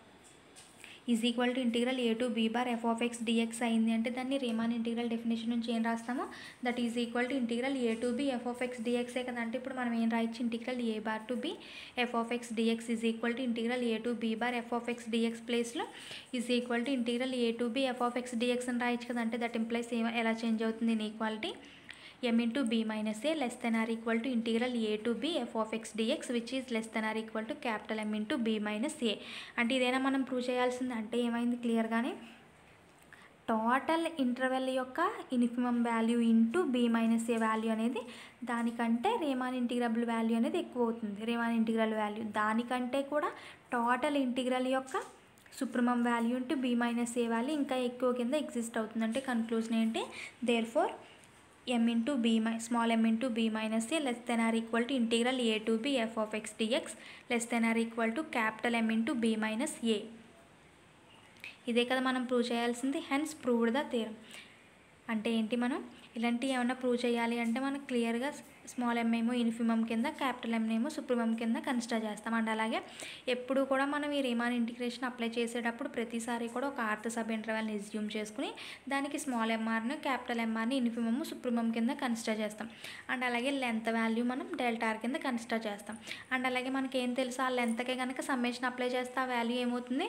is equal to integral A to be bar F of X dx అయింది అంటే దాన్ని రీమాన్ ఇంటిగ్రల్ డెఫినేషన్ నుంచి ఏం రాస్తామో that is equal to integral A to B F of x డిఎక్సే కదా అంటే ఇప్పుడు మనం ఏం రాయొచ్చు integral A bar to B F of X dx is equal to integral A to be bar F of X dx ప్లేస్లో is equal to integral A to B F of X dx అని రాయొచ్చు కదా అంటే that implies ఏం ఎలా change అవుతుంది inequality m into be minus a less than or equal to integral A to B F of X dx which is less than or equal to capital M into be minus ఏ అంటే ఇదైనా మనం prove చేయాల్సింది అంటే ఏమైంది క్లియర్గానే total interval యొక్క infimum value into be minus a value అనేది దానికంటే రేమాన్ ఇంటిగ్రబుల్ వాల్యూ అనేది ఎక్కువ అవుతుంది రేమాన్ ఇంటిగ్రల్ వాల్యూ దానికంటే కూడా టోటల్ ఇంటిగ్రల్ యొక్క supremum value into be minus a value ఇంకా ఎక్కువ కింద ఎగ్జిస్ట్ అవుతుంది అంటే కన్క్లూజన్ ఏంటి therefore m into b my small M into be minus a less than or equal to integral A to B F of X dx less than or equal to capital M into be minus a ఇదే కదా మనం prove చేయాల్సింది hence proved the theorem అంటే ఏంటి మనం ఇలాంటివి ఏమైనా prove చేయాలి అంటే మనకు క్లియర్గా స్మాల్ ఎమ్ ఏమో ఇన్ఫిమమ్ కింద క్యాపిటల్ ఎమ్ ఏమో సుప్రిమమ్ కింద కన్సిడర్ చేస్తాం అండ్ అలాగే ఎప్పుడు కూడా మనం ఈ రీమాన్ ఇంటిగ్రేషన్ అప్లై చేసేటప్పుడు ప్రతిసారి కూడా ఒక ఆర్త్ సబ్ ఇంటర్వెల్ని ఎజ్యూమ్ చేసుకుని దానికి స్మాల్ ఎంఆర్ని క్యాపిటల్ ఎంఆర్ని ఇన్ఫిమమ్ సుప్రిమమ్ కింద కన్సిడర్ చేస్తాం అండ్ అలాగే లెంత్ వాల్యూ మనం డెల్టార్ కింద కన్సిడర్ చేస్తాం అండ్ అలాగే మనకి ఏం తెలుసు ఆ లెంత్కే కనుక సమ్మేషన్ అప్లై చేస్తే ఆ వాల్యూ ఏమవుతుంది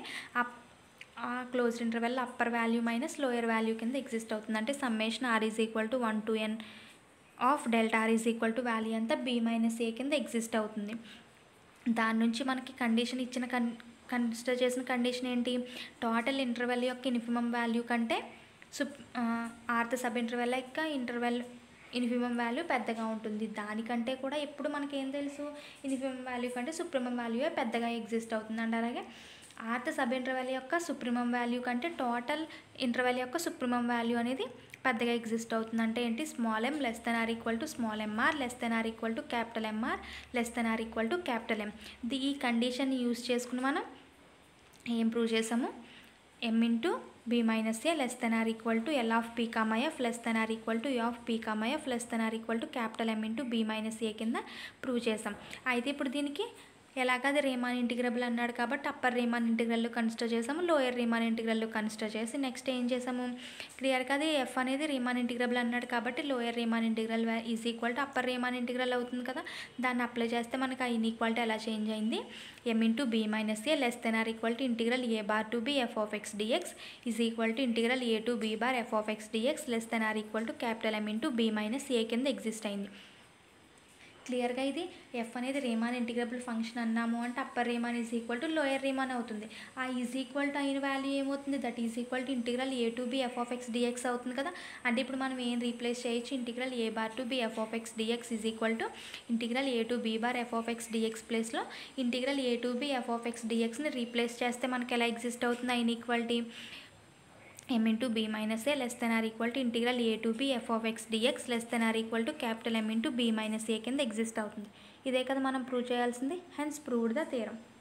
ఆ closed interval upper value minus lower value కింద ఎగ్జిస్ట్ అవుతుంది అంటే summation are is equal to one to N of delta are is equal to value అంతా బీ మైనస్ ఏ కింద ఎగ్జిస్ట్ అవుతుంది దాని నుంచి మనకి కండిషన్ ఇచ్చిన కన్ కన్సిడర్ చేసిన కండిషన్ ఏంటి టోటల్ ఇంటర్వెల్ యొక్క ఇన్ఫిమమ్ వాల్యూ కంటే సుప్ ఆర్త్ సబ్ ఇంటర్వెల్ యొక్క ఇంటర్వెల్ ఇన్ఫిమమ్ వాల్యూ పెద్దగా ఉంటుంది దానికంటే కూడా ఎప్పుడు మనకి ఏం తెలుసు ఇన్ఫిమమ్ వాల్యూ కంటే సుప్రీమం వాల్యూ పెద్దగా ఎగ్జిస్ట్ అవుతుంది అండ్ అలాగే ఆర్త్ సబ్ ఇంటర్వెల్ యొక్క సుప్రీమం వాల్యూ కంటే టోటల్ ఇంటర్వెల్ యొక్క సుప్రీమం వాల్యూ అనేది పెద్దగా ఎగ్జిస్ట్ అవుతుంది అంటే ఏంటి small m less than or equal to small m r less than or equal to capital m r less than or equal to capital m the ఈ condition use చేసుకుని మనం ఏం ప్రూవ్ చేసాము m into B minus a less than or equal to L of p comma f less than or equal to you of p comma f less than or equal to capital m into B minus a కింద prove చేసాం అయితే ఇప్పుడు దీనికి ఎలాగ అది Riemann integrable అన్నాడు కాబట్టి upper Riemann ఇంటిగ్రల్లో కన్సిడర్ చేసాము లోయర్ రీమాన్ ఇంటిగ్రల్లో కన్సిడర్ చేసి నెక్స్ట్ ఏం చేసాము క్లియర్గా అది ఎఫ్ అనేది రీమాన్ ఇంటిగ్రబుల్ అన్నాడు కాబట్టి lower Riemann integral is equal to upper Riemann integral అవుతుంది కదా దాన్ని అప్లై చేస్తే మనకి ఆ ఇన్ఈక్వాలిటీ ఎలా చేంజ్ అయింది m into be minus a less than or equal to integral A bar to B F of X dx is equal to integral A to be bar F of X dx less than or equal to capital m into be minus a కింద exist అయింది క్లియర్గా ఇది F అనేది Riemann integrable function అన్నాము అంటే upper Riemann is equal to lower Riemann అవుతుంది ఆ is equal to అయిన వాల్యూ ఏమవుతుంది that is equal to integral A to B F of X dx అవుతుంది కదా అంటే ఇప్పుడు మనం ఏం రీప్లేస్ చేయొచ్చు integral A bar to B F of X dx is equal to integral A to B bar F of X dx ప్లేస్లో integral A to B F of x డిఎక్స్ని replace చేస్తే మనకి ఎలా ఎగ్జిస్ట్ అవుతుంది అయిన equality m into b minus a less than or equal to integral a to b f of x dx less than or equal to capital M into b minus a కింద exist అవుతుంది ఇదే కదా మనం prove చేయాల్సింది hence proved the theorem